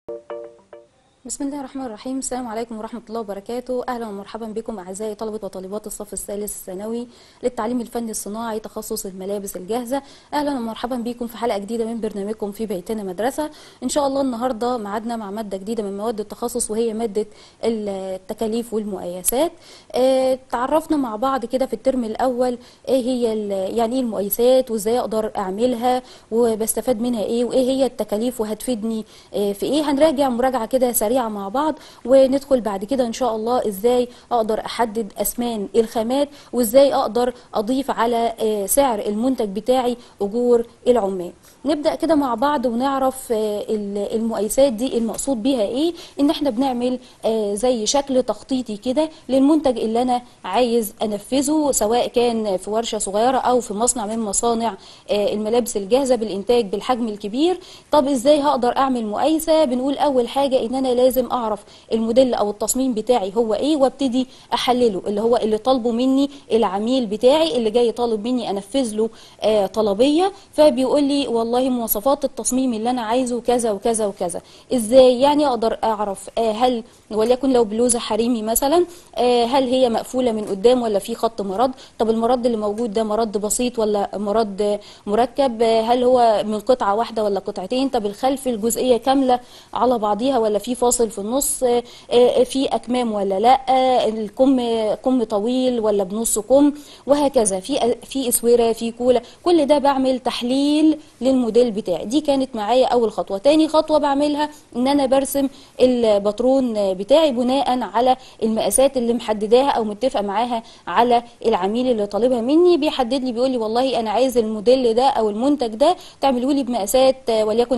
بسم الله الرحمن الرحيم السلام عليكم ورحمة الله وبركاته أهلا ومرحبا بكم أعزائي طلبة وطالبات الصف الثالث الثانوي للتعليم الفني الصناعي تخصص الملابس الجاهزة أهلا ومرحبا بكم في حلقة جديدة من برنامجكم في بيتنا مدرسة إن شاء الله النهاردة معادنا مع مادة جديدة من مواد التخصص وهي مادة التكاليف والمقايسات آه، تعرفنا مع بعض كده في الترم الأول إيه هي ال- يعني إيه المقايسات وإزاي أقدر أعملها وبستفاد منها إيه وإيه هي التكاليف وهتفيدني آه، في إيه هنراجع مراجعة كده سريعة مع بعض وندخل بعد كده إن شاء الله إزاي أقدر أحدد أثمان الخامات وإزاي أقدر أضيف على آه، سعر المنتج بتاعي أجور العمال نبدأ كده مع بعض ونعرف آه، ال- المقايسات دي المقصود بيها إيه إن إحنا بنعمل آه، زي شكل تخطيطي كده للمنتج اللي أنا عايز أنفذه سواء كان في ورشة صغيرة أو في مصنع من مصانع آه، الملابس الجاهزة بالإنتاج بالحجم الكبير طب إزاي هقدر أعمل مقايسة بنقول أول حاجة إن أنا لازم أعرف الموديل أو التصميم بتاعي هو إيه وابتدي أحلله اللي هو اللي طالبه مني العميل بتاعي اللي جاي طالب مني أنفذ له آه، طلبية فبيقول لي والله مواصفات التصميم اللي أنا عايزه كذا وكذا وكذا إزاي يعني أقدر أعرف آه، هل وليكن لو بلوزة حريمي مثلا آه، هل هي مقفولة من قدام ولا في خط مرد طب المرد اللي موجود ده مرد بسيط ولا مرد آه، مركب آه، هل هو من قطعة واحدة ولا قطعتين طب الخلف الجزئية كاملة على بعضيها ولا في فاصل في النص آه، آه، في أكمام ولا لا آه، الكم كم طويل ولا بنص كم وهكذا في في اسوره في كولا كل ده بعمل تحليل للموديل بتاعي دي كانت معايا اول خطوه تاني خطوه بعملها ان انا برسم الباترون بتاعي بناء على المقاسات اللي محدداها او متفقه معاها على العميل اللي طالبها مني بيحدد لي بيقول لي والله انا عايز الموديل ده او المنتج ده تعملوا لي بمقاسات آه، وليكن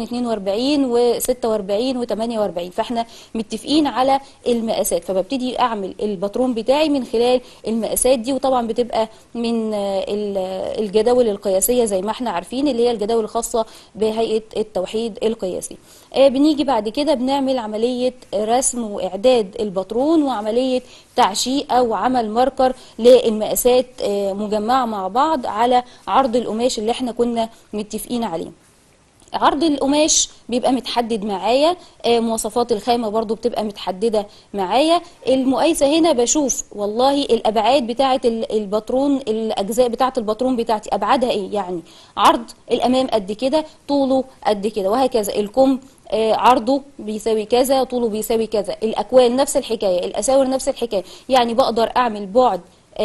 42 و46 و48 فاحنا متفقين على المقاسات فببتدي اعمل الباترون بتاعي من خلال المقاسات دي وطبعا بتبقى من آه، ال- الجداول القياسيه زي ما احنا عارفين اللي هي الجداول الخاصه بهيئه التوحيد القياسي آه، بنيجي بعد كده بنعمل عمليه رسم واعداد الباترون وعمليه تعشيق او عمل ماركر للمقاسات آه، مجمعه مع بعض على عرض القماش اللي احنا كنا متفقين عليه عرض القماش بيبقى متحدد معايا آه، مواصفات الخامة برضو بتبقى متحددة معايا المقايسة هنا بشوف والله الأبعاد بتاعة ال- الباترون الأجزاء بتاعة الباترون بتاعتي أبعادها إيه يعني عرض الأمام قد كده طوله قد كده وهكذا الكم آه، عرضه بيساوي كذا طوله بيساوي كذا الأكوان نفس الحكاية الأساور نفس الحكاية يعني بقدر أعمل بعد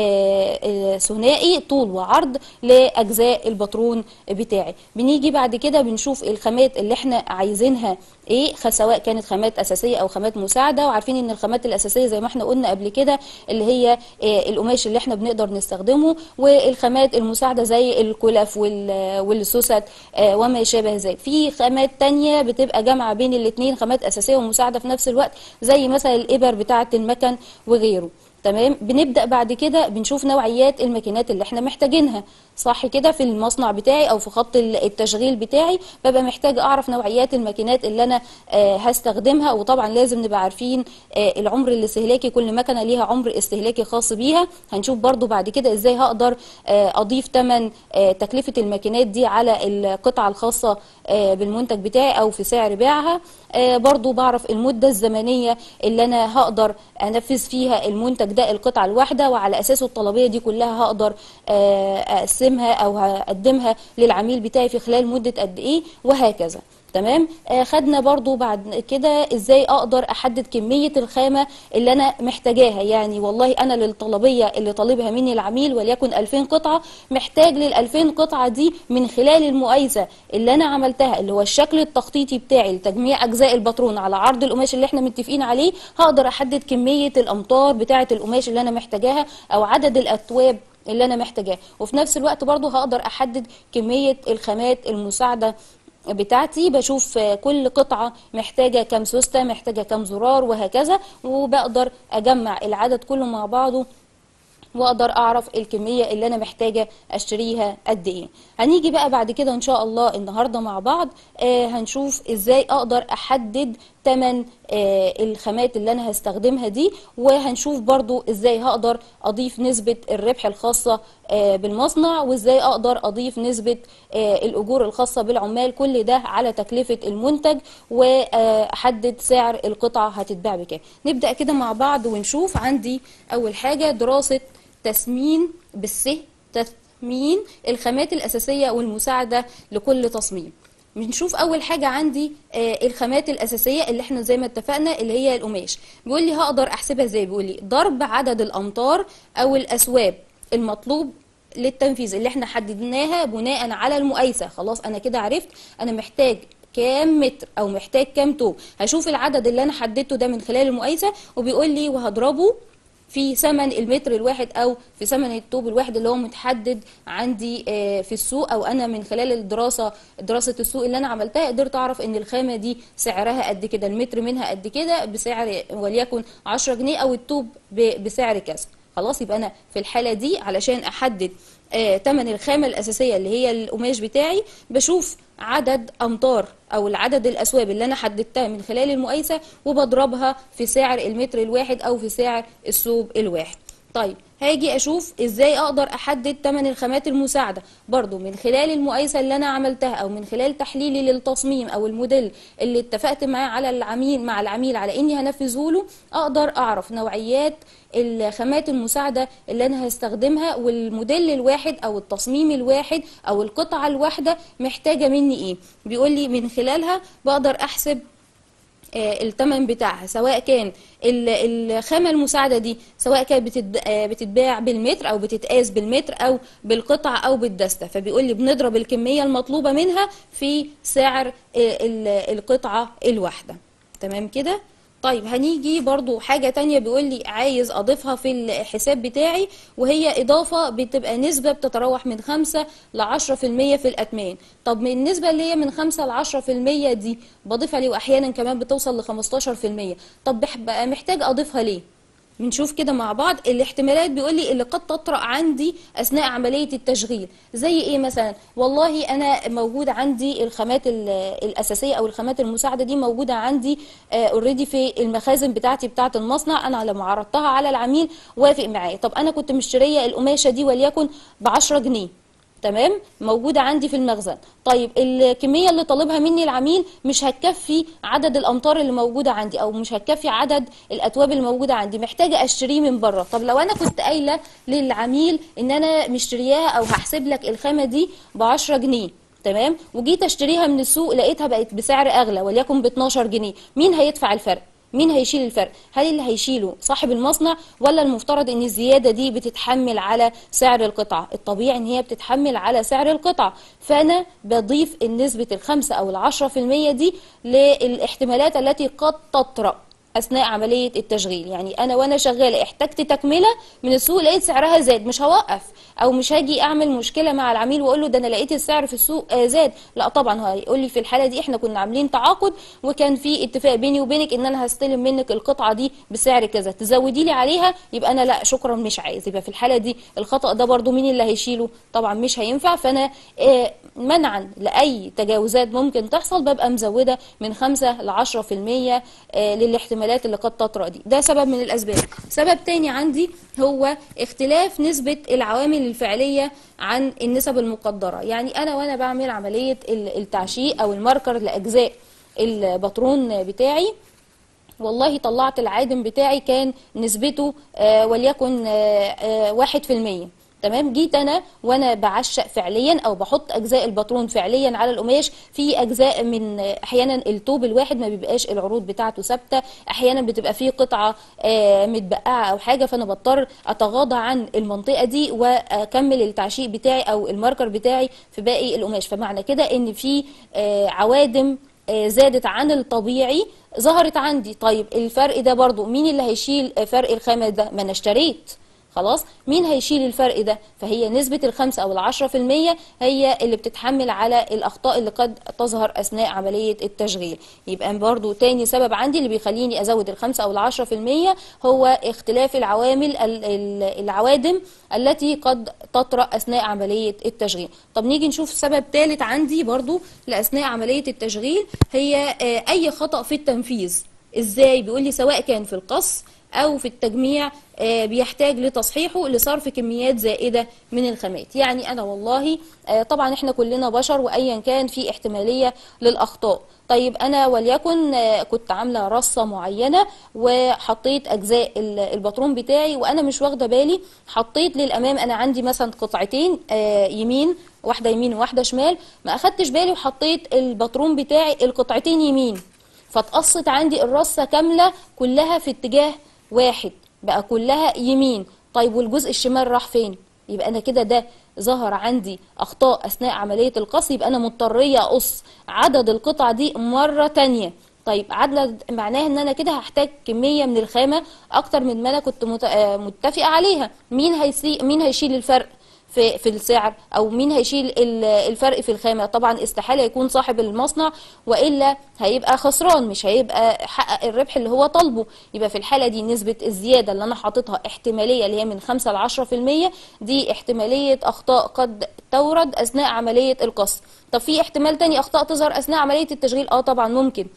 آه، آه، ثنائي طول وعرض لاجزاء الباترون بتاعي بنيجي بعد كده بنشوف الخامات اللي احنا عايزينها ايه خ- سواء كانت خامات اساسيه او خامات مساعده وعارفين ان الخامات الاساسيه زي ما احنا قلنا قبل كده اللي هي آه، القماش اللي احنا بنقدر نستخدمه والخامات المساعده زي الكلف وال- والسوست آه، وما شابه ذلك في خامات تانية بتبقى جامعه بين الاثنين خامات اساسيه ومساعده في نفس الوقت زي مثلا الابر بتاعه المكن وغيره تمام بنبدا بعد كده بنشوف نوعيات الماكينات اللي احنا محتاجينها صح كده في المصنع بتاعي او في خط ال- التشغيل بتاعي ببقى محتاج اعرف نوعيات الماكينات اللي انا آه، هستخدمها وطبعا لازم نبقى عارفين آه، العمر الاستهلاكي كل مكنه ليها عمر استهلاكي خاص بيها هنشوف برضو بعد كده ازاي هقدر آه، اضيف ثمن تكلفه الماكينات دي على القطعه الخاصه آه، بالمنتج بتاعي او في سعر بيعها آه، برضو بعرف المده الزمنيه اللي انا هقدر انفذ فيها المنتج ده القطعه الواحده وعلى اساسه الطلبيه دي كلها هقدر آه، اقسمها او هقدمها للعميل بتاعي في خلال مده قد ايه وهكذا تمام آه خدنا برضو بعد كده ازاي اقدر احدد كمية الخامة اللي انا محتاجاها يعني والله انا للطلبية اللي طالبها مني العميل وليكن 2000 قطعة محتاج لل 2000 قطعة دي من خلال المقايسة اللي انا عملتها اللي هو الشكل التخطيطي بتاعي لتجميع اجزاء الباترون على عرض القماش اللي احنا متفقين عليه هقدر احدد كمية الامتار بتاعة القماش اللي انا محتاجاها او عدد الاثواب اللي انا محتاجاه وفي نفس الوقت برضو هقدر احدد كمية الخامات المساعدة بتاعتي بشوف كل قطعة محتاجة كام سوستة محتاجة كام زرار وهكذا وبقدر أجمع العدد كله مع بعضه واقدر اعرف الكميه اللي انا محتاجه اشتريها قد ايه هنيجي بقى بعد كده ان شاء الله النهارده مع بعض آه هنشوف ازاي اقدر احدد تمن آه، الخامات اللي انا هستخدمها دي وهنشوف برضو ازاي هقدر اضيف نسبة الربح الخاصة آه، بالمصنع وازاي اقدر اضيف نسبة آه، الاجور الخاصة بالعمال كل ده على تكلفة المنتج واحدد سعر القطعة هتتباع بكام نبدأ كده مع بعض ونشوف عندي اول حاجة دراسة تسمين بالس تثمين الخامات الأساسية والمساعدة لكل تصميم بنشوف اول حاجه عندي آه الخامات الاساسيه اللي احنا زي ما اتفقنا اللي هي القماش بيقول لي هقدر احسبها ازاي بيقول لي ضرب عدد الامتار او الاسواب المطلوب للتنفيذ اللي احنا حددناها بناء على المقايسه خلاص انا كده عرفت انا محتاج كام متر او محتاج كام طوب هشوف العدد اللي انا حددته ده من خلال المقايسه وبيقول لي وهضربه في ثمن المتر الواحد او في ثمن الطوب الواحد اللي هو متحدد عندي آه، في السوق او انا من خلال الدراسه دراسه السوق اللي انا عملتها قدرت اعرف ان الخامه دي سعرها قد كده المتر منها قد كده بسعر وليكن 10 جنيه او الطوب ب- بسعر كذا خلاص يبقى انا في الحاله دي علشان احدد آه، تمن الخامة الأساسية اللي هي القماش بتاعي بشوف عدد أمتار أو العدد الأسواب اللي أنا حددتها من خلال المقايسة وبضربها في سعر المتر الواحد أو في سعر الثوب الواحد طيب هاجي اشوف ازاي اقدر احدد تمن الخامات المساعده برضو من خلال المقايسه اللي انا عملتها او من خلال تحليلي للتصميم او الموديل اللي اتفقت معاه على العميل مع العميل على اني هنفذه له اقدر اعرف نوعيات الخامات المساعده اللي انا هستخدمها والموديل الواحد او التصميم الواحد او القطعه الواحده محتاجه مني ايه بيقول لي من خلالها بقدر احسب آه، الثمن بتاعها سواء كان ال- الخامة المساعدة دي سواء كانت بتتب- آه، بتتباع بالمتر أو بتتقاس بالمتر أو بالقطعة أو بالدستة فبيقول لي بنضرب الكمية المطلوبة منها في سعر آه، ال- القطعة الواحدة تمام كده طيب هنيجي برضو حاجة تانية بيقول لي عايز أضيفها في الحساب بتاعي وهي إضافة بتبقى نسبة بتتراوح من 5 ل 10% في الأتمان طب من النسبة اللي هي من 5 ل 10% دي بضيفها ليه وأحيانا كمان بتوصل ل 15% طب بح- بقى محتاج أضيفها ليه بنشوف كده مع بعض الاحتمالات بيقول لي اللي قد تطرأ عندي اثناء عمليه التشغيل زي ايه مثلا والله انا موجود عندي الخامات ال- الاساسيه او الخامات المساعده دي موجوده عندي اوريدي في المخازن بتاعتي بتاعه المصنع انا لما عرضتها على العميل وافق معايا طب انا كنت مشتريه القماشه دي وليكن ب 10 جنيه تمام موجودة عندي في المخزن طيب الكمية اللي طالبها مني العميل مش هتكفي عدد الأمتار اللي موجودة عندي أو مش هتكفي عدد الأتواب اللي موجودة عندي محتاجة أشتريه من بره طب لو أنا كنت قايلة للعميل إن أنا مشترياها أو هحسب لك الخامة دي ب 10 جنيه تمام وجيت اشتريها من السوق لقيتها بقت بسعر اغلى وليكن ب 12 جنيه مين هيدفع الفرق مين هيشيل الفرق هل اللي هيشيله صاحب المصنع ولا المفترض ان الزياده دي بتتحمل على سعر القطعه الطبيعي ان هي بتتحمل على سعر القطعه فانا بضيف النسبه الخمسة او العشرة في المية دي للاحتمالات التي قد تطرأ اثناء عمليه التشغيل يعني انا وانا شغاله احتجت تكمله من السوق لقيت سعرها زاد مش هوقف او مش هاجي اعمل مشكله مع العميل واقول له ده انا لقيت السعر في السوق آه، زاد لا طبعا هو هيقول لي في الحاله دي احنا كنا عاملين تعاقد وكان في اتفاق بيني وبينك ان انا هستلم منك القطعه دي بسعر كذا تزودي لي عليها يبقى انا لا شكرا مش عايز يبقى في الحاله دي الخطا ده برضو مين اللي هيشيله طبعا مش هينفع فانا آه، منعا لاي تجاوزات ممكن تحصل ببقى مزوده من 5 ل 10% آه، للاحتمالات اللي قد تطرأ دي ده سبب من الاسباب سبب تاني عندي هو اختلاف نسبه العوامل الفعليه عن النسب المقدره يعني انا وانا بعمل عمليه ال- التعشيق او الماركر لاجزاء الباترون بتاعي والله طلعت العادم بتاعي كان نسبته آه وليكن آه آه واحد في المية تمام جيت انا وانا بعشق فعليا او بحط اجزاء الباترون فعليا على القماش في اجزاء من آه، احيانا التوب الواحد ما بيبقاش العروض بتاعته ثابته احيانا بتبقى فيه قطعه آه، متبقعه او حاجه فانا بضطر اتغاضى عن المنطقه دي واكمل التعشيق بتاعي او الماركر بتاعي في باقي القماش فمعنى كده ان في آه، عوادم آه، زادت عن الطبيعي ظهرت عندي طيب الفرق ده برضو مين اللي هيشيل آه، فرق الخامة ده ما انا اشتريت خلاص مين هيشيل الفرق ده فهي نسبة الخمسة أو العشرة في المية هي اللي بتتحمل على الأخطاء اللي قد تظهر أثناء عملية التشغيل يبقى برضو تاني سبب عندي اللي بيخليني أزود الخمسة أو العشرة في المية هو اختلاف العوامل ال- ال- العوادم التي قد تطرأ أثناء عملية التشغيل طب نيجي نشوف سبب ثالث عندي برضو لأثناء عملية التشغيل هي آه، أي خطأ في التنفيذ ازاي بيقول لي سواء كان في القص او في التجميع آه، بيحتاج لتصحيحه لصرف كميات زائده من الخامات يعني انا والله آه، طبعا احنا كلنا بشر وايا كان في احتماليه للاخطاء طيب انا وليكن آه، كنت عامله رصه معينه وحطيت اجزاء ال- الباترون بتاعي وانا مش واخده بالي حطيت للامام انا عندي مثلا قطعتين آه، يمين واحده يمين وواحده شمال ما اخدتش بالي وحطيت الباترون بتاعي القطعتين يمين فتقصت عندي الرصة كاملة كلها في اتجاه واحد بقى كلها يمين طيب والجزء الشمال راح فين يبقى انا كده ده ظهر عندي اخطاء اثناء عملية القص يبقى انا مضطرية اقص عدد القطع دي مرة تانية طيب عدد معناها ان انا كده هحتاج كمية من الخامة اكتر من ما انا كنت مت- آه، متفقة عليها مين هيسي مين هيشيل الفرق في في السعر او مين هيشيل ال- الفرق في الخامه طبعا استحاله يكون صاحب المصنع والا هيبقى خسران مش هيبقى حقق الربح اللي هو طالبه يبقى في الحاله دي نسبه الزياده اللي انا حاططها احتماليه اللي هي من 5 ل 10% دي احتماليه اخطاء قد تورد اثناء عمليه القص طب في احتمال تاني اخطاء تظهر اثناء عمليه التشغيل اه طبعا ممكن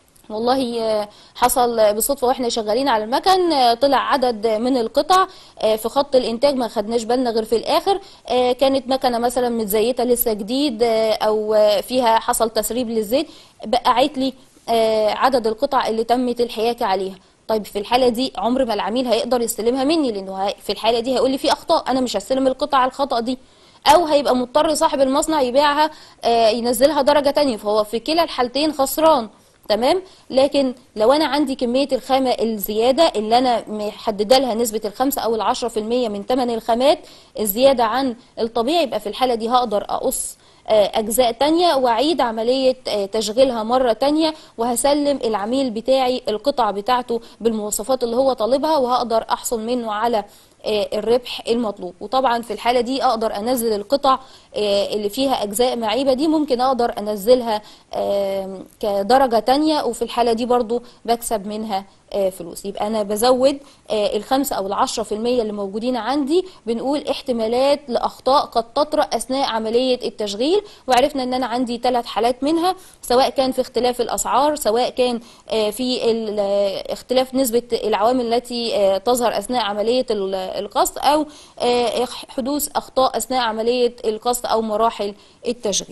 والله آه، حصل بالصدفه واحنا شغالين على المكن آه، طلع عدد من القطع آه، في خط الانتاج ما خدناش بالنا غير في الاخر آه، كانت مكنه مثلا متزيته لسه جديد آه، او آه، فيها حصل تسريب للزيت بقعت لي آه، عدد القطع اللي تمت الحياكه عليها طيب في الحاله دي عمر ما العميل هيقدر يستلمها مني لانه هي- في الحاله دي هيقول لي في اخطاء انا مش هستلم القطع الخطا دي او هيبقى مضطر صاحب المصنع يبيعها آه، ينزلها درجه تانية فهو في كلا الحالتين خسران تمام لكن لو انا عندي كميه الخامه الزياده اللي انا محدده لها نسبه الخمسة او العشرة في المية من ثمن الخامات الزياده عن الطبيعي يبقى في الحاله دي هقدر اقص آه، اجزاء تانية واعيد عمليه آه، تشغيلها مره تانية وهسلم العميل بتاعي القطع بتاعته بالمواصفات اللي هو طالبها وهقدر احصل منه على آه، الربح المطلوب وطبعا في الحالة دي أقدر أنزل القطع آه، اللي فيها أجزاء معيبة دي ممكن أقدر أنزلها آم، كدرجة تانية وفي الحالة دي برضو بكسب منها آه، فلوس يبقى أنا بزود آه، الخمسة أو العشرة في المية اللي موجودين عندي بنقول احتمالات لأخطاء قد تطرأ أثناء عملية التشغيل وعرفنا أن أنا عندي ثلاث حالات منها سواء كان في اختلاف الأسعار سواء كان آه، في ال- آه، اختلاف نسبة العوامل التي آه، تظهر أثناء عملية ال- القص أو آه، حدوث أخطاء أثناء عملية القص أو مراحل التشغيل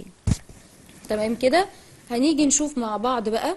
تمام كده هنيجي نشوف مع بعض بقى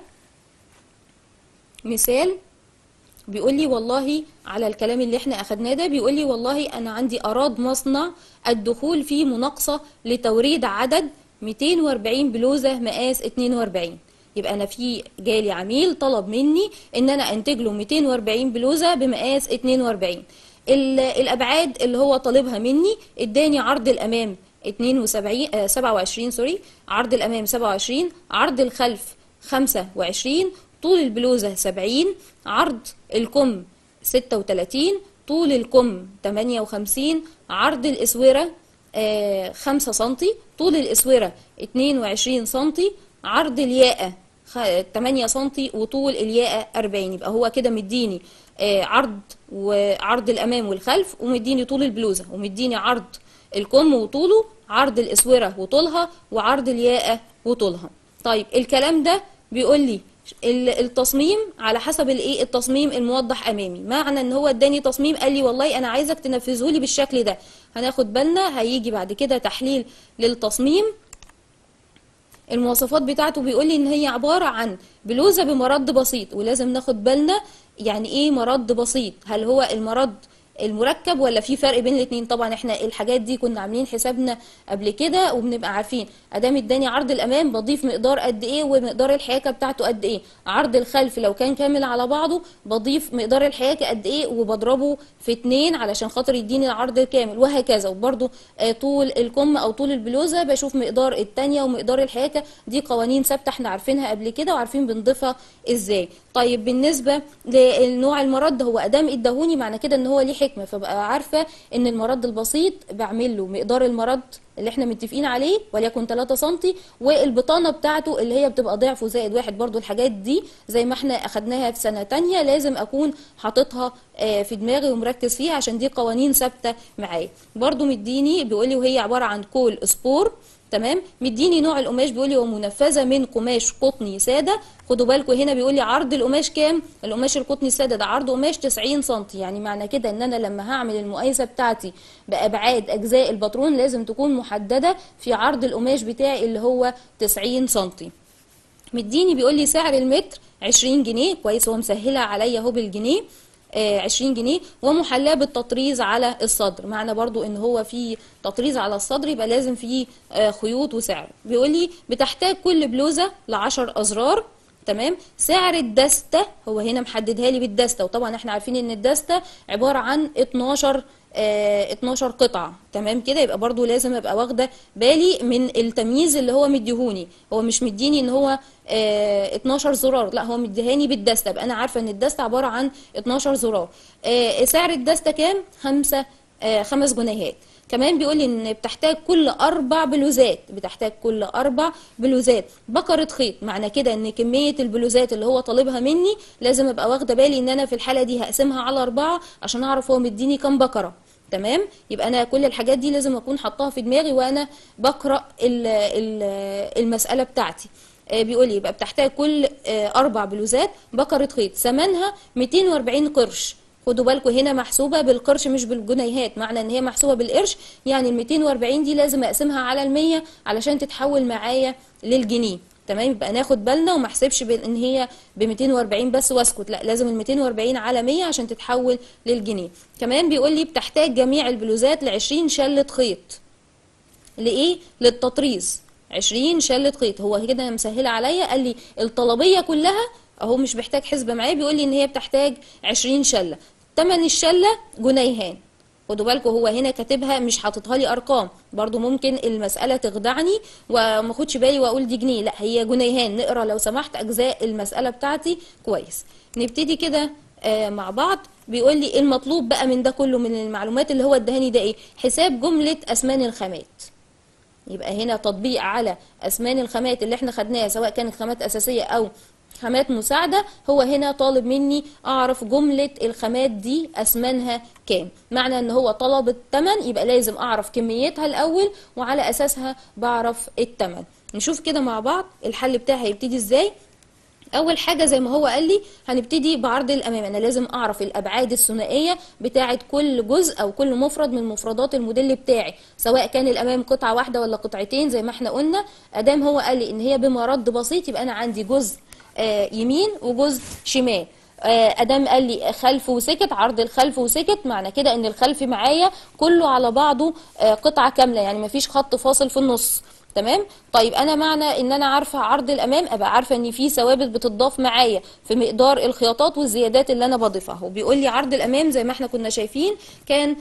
مثال بيقول لي والله على الكلام اللي احنا اخدناه ده بيقول لي والله انا عندي اراد مصنع الدخول في مناقصه لتوريد عدد 240 بلوزه مقاس 42 يبقى انا في جالي عميل طلب مني ان انا انتج له 240 بلوزه بمقاس 42 ال- الابعاد اللي هو طالبها مني اداني عرض الامام 72 آه 27 سوري عرض الامام 27 عرض الخلف 25 طول البلوزة 70 عرض الكم 36 طول الكم 58 عرض الاسورة آه 5 سنتي طول الاسورة 22 سنتي عرض الياقة خ- 8 سنتي وطول الياقة 40 يبقى هو كده مديني آه عرض وعرض الامام والخلف ومديني طول البلوزة ومديني عرض الكم وطوله عرض الاسورة وطولها وعرض الياقة وطولها طيب الكلام ده بيقول لي ال- التصميم على حسب الايه التصميم الموضح امامي معنى ان هو اداني تصميم قال لي والله انا عايزك تنفذه لي بالشكل ده هناخد بالنا هيجي بعد كده تحليل للتصميم المواصفات بتاعته بيقول لي ان هي عبارة عن بلوزة بمرد بسيط ولازم ناخد بالنا يعني ايه مرد بسيط هل هو المرد المركب ولا في فرق بين الاثنين طبعا احنا الحاجات دي كنا عاملين حسابنا قبل كده وبنبقى عارفين ادام اداني عرض الامام بضيف مقدار قد ايه ومقدار الحياكه بتاعته قد ايه عرض الخلف لو كان كامل على بعضه بضيف مقدار الحياكه قد ايه وبضربه في اتنين علشان خاطر يديني العرض الكامل وهكذا وبرده طول الكم او طول البلوزه بشوف مقدار التانية ومقدار الحياكه دي قوانين ثابته احنا عارفينها قبل كده وعارفين بنضيفها ازاي طيب بالنسبه لنوع المرد هو ادام اداهوني معنى كده ان هو ليه الحكمه فبقى عارفه ان المرد البسيط بعمل له مقدار المرد اللي احنا متفقين عليه وليكن 3 سم والبطانه بتاعته اللي هي بتبقى ضعفه زائد واحد برضو الحاجات دي زي ما احنا اخدناها في سنه تانية لازم اكون حاططها آه، في دماغي ومركز فيها عشان دي قوانين ثابته معايا برضو مديني بيقول لي وهي عباره عن كول سبور تمام مديني نوع القماش بيقول لي هو منفذه من قماش قطني ساده خدوا بالكم هنا بيقول لي عرض القماش كام القماش القطني الساده ده عرض قماش 90 سم يعني معنى كده ان انا لما هعمل المقايسه بتاعتي بابعاد اجزاء الباترون لازم تكون محدده في عرض القماش بتاعي اللي هو 90 سم مديني بيقول لي سعر المتر 20 جنيه كويس هو مسهلها عليا اهو بالجنيه آه، 20 جنيه ومحلاه بالتطريز على الصدر معنى برضو ان هو في تطريز على الصدر يبقى لازم فيه آه، خيوط وسعر بيقول لي بتحتاج كل بلوزه ل 10 ازرار تمام سعر الدستة هو هنا محددها لي بالدستة وطبعا احنا عارفين ان الدستة عبارة عن 12 آه 12 قطعة تمام كده يبقى برضو لازم ابقى واخدة بالي من التمييز اللي هو مديهوني هو مش مديني ان هو آه 12 زرار لا هو مديهاني بالدستة يبقى انا عارفة ان الدستة عبارة عن 12 زرار آه سعر الدستة كام؟ خمسة آه خمس جنيهات كمان بيقول لي ان بتحتاج كل اربع بلوزات بتحتاج كل اربع بلوزات بكرة خيط معنى كده ان كمية البلوزات اللي هو طالبها مني لازم ابقى واخدة بالي ان انا في الحالة دي هقسمها على اربعة عشان اعرف هو مديني كام بكرة تمام يبقى انا كل الحاجات دي لازم اكون حطاها في دماغي وانا بقرا ال- ال- المساله بتاعتي آه، بيقول لي يبقى بتحتاج كل آه، اربع بلوزات بكره خيط ثمنها 240 قرش خدوا بالكم هنا محسوبه بالقرش مش بالجنيهات معنى ان هي محسوبه بالقرش يعني ال 240 دي لازم اقسمها على ال 100 علشان تتحول معايا للجنيه تمام يبقى ناخد بالنا وما احسبش ان هي ب 240 بس واسكت لا لازم ال 240 على 100 عشان تتحول للجنيه كمان بيقول لي بتحتاج جميع البلوزات ل 20 شله خيط لايه للتطريز 20 شله خيط هو كده أنا مسهله عليا قال لي الطلبيه كلها اهو مش محتاج حسبه معايا بيقول لي ان هي بتحتاج 20 شله تمن الشله جنيهان خدوا بالكم هو هنا كاتبها مش حاططها لي ارقام برضو ممكن المساله تخدعني وما اخدش بالي واقول دي جنيه لا هي جنيهان نقرا لو سمحت اجزاء المساله بتاعتي كويس نبتدي كده آه مع بعض بيقول لي المطلوب بقى من ده كله من المعلومات اللي هو ادهاني ده ايه حساب جمله اسمان الخامات يبقى هنا تطبيق على اسمان الخامات اللي احنا خدناها سواء كانت خامات اساسيه او خامات مساعدة هو هنا طالب مني أعرف جملة الخامات دي أثمانها كام معنى أن هو طلب التمن يبقى لازم أعرف كميتها الأول وعلى أساسها بعرف التمن نشوف كده مع بعض الحل بتاعي هيبتدي إزاي اول حاجه زي ما هو قال لي هنبتدي بعرض الامام انا لازم اعرف الابعاد الثنائيه بتاعه كل جزء او كل مفرد من مفردات الموديل بتاعي سواء كان الامام قطعه واحده ولا قطعتين زي ما احنا قلنا ادام هو قال لي ان هي بمرد بسيط يبقى انا عندي جزء آه، يمين وجزء شمال آه، ادام قال لي خلف وسكت عرض الخلف وسكت معنى كده ان الخلف معايا كله على بعضه آه، قطعه كامله يعني مفيش خط فاصل في النص تمام طيب انا معنى ان انا عارفه عرض الامام ابقى عارفه ان في ثوابت بتضاف معايا في مقدار الخياطات والزيادات اللي انا بضيفها وبيقول لي عرض الامام زي ما احنا كنا شايفين كان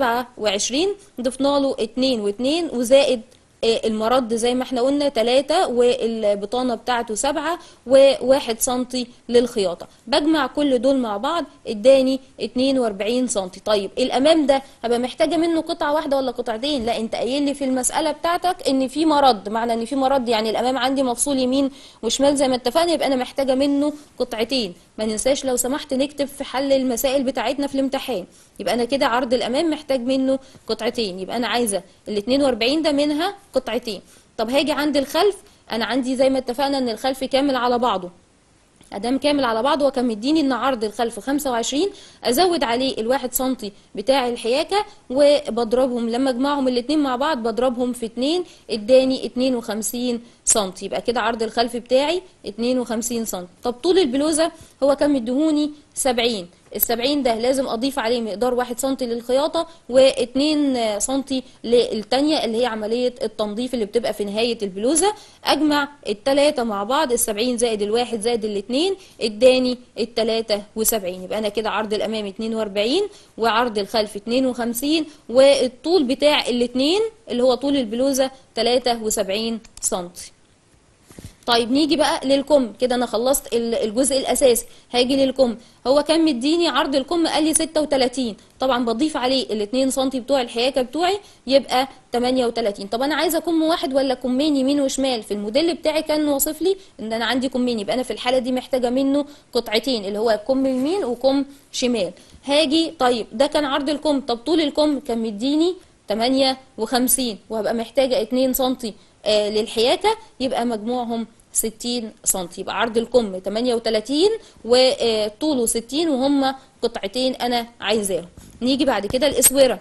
27 ضفنا له 2 و2 وزائد آه، المرد زي ما احنا قلنا 3 والبطانه بتاعته 7 و1 سنتي للخياطه بجمع كل دول مع بعض اداني 42 سنتي طيب الامام ده هبقى محتاجه منه قطعه واحده ولا قطعتين لا انت قايل لي في المساله بتاعتك ان في مرد معنى ان في مرد يعني الامام عندي مفصول يمين وشمال زي ما اتفقنا يبقى انا محتاجه منه قطعتين ما ننساش لو سمحت نكتب في حل المسائل بتاعتنا في الامتحان يبقى انا كده عرض الامام محتاج منه قطعتين يبقى انا عايزه ال 42 ده منها قطعتين طب هاجي عند الخلف انا عندي زي ما اتفقنا ان الخلف كامل على بعضه ادام كامل على بعضه وكان مديني ان عرض الخلف 25 ازود عليه الواحد سنتي بتاع الحياكه وبضربهم لما اجمعهم الاتنين مع بعض بضربهم في 2 اداني 52 سنتي يبقى كده عرض الخلف بتاعي 52 سنتي طب طول البلوزه هو كان مديهوني 70 السبعين ده لازم اضيف عليه مقدار واحد سنتي للخياطة واتنين سنتي للتانية اللي هي عملية التنظيف اللي بتبقى في نهاية البلوزة اجمع التلاتة مع بعض السبعين زائد الواحد زائد الاتنين اداني التلاتة وسبعين يبقى انا كده عرض الامام اتنين واربعين وعرض الخلف اتنين وخمسين والطول بتاع الاتنين اللي هو طول البلوزة تلاتة وسبعين سنتي طيب نيجي بقى للكم كده انا خلصت ال- الجزء الاساسي هاجي للكم هو كان مديني عرض الكم قال لي 36 طبعا بضيف عليه ال 2 سم بتوع الحياكه بتوعي يبقى 38 طب انا عايزه كم واحد ولا كمين يمين وشمال في الموديل بتاعي كان واصف لي ان انا عندي كمين يبقى انا في الحاله دي محتاجه منه قطعتين اللي هو كم يمين وكم شمال هاجي طيب ده كان عرض الكم طب طول الكم كان مديني 58 وهبقى محتاجه 2 سم آه للحياكه يبقى مجموعهم 60 سم يبقى عرض الكم 38 وطوله 60 وهم قطعتين انا عايزاهم نيجي بعد كده الاسوره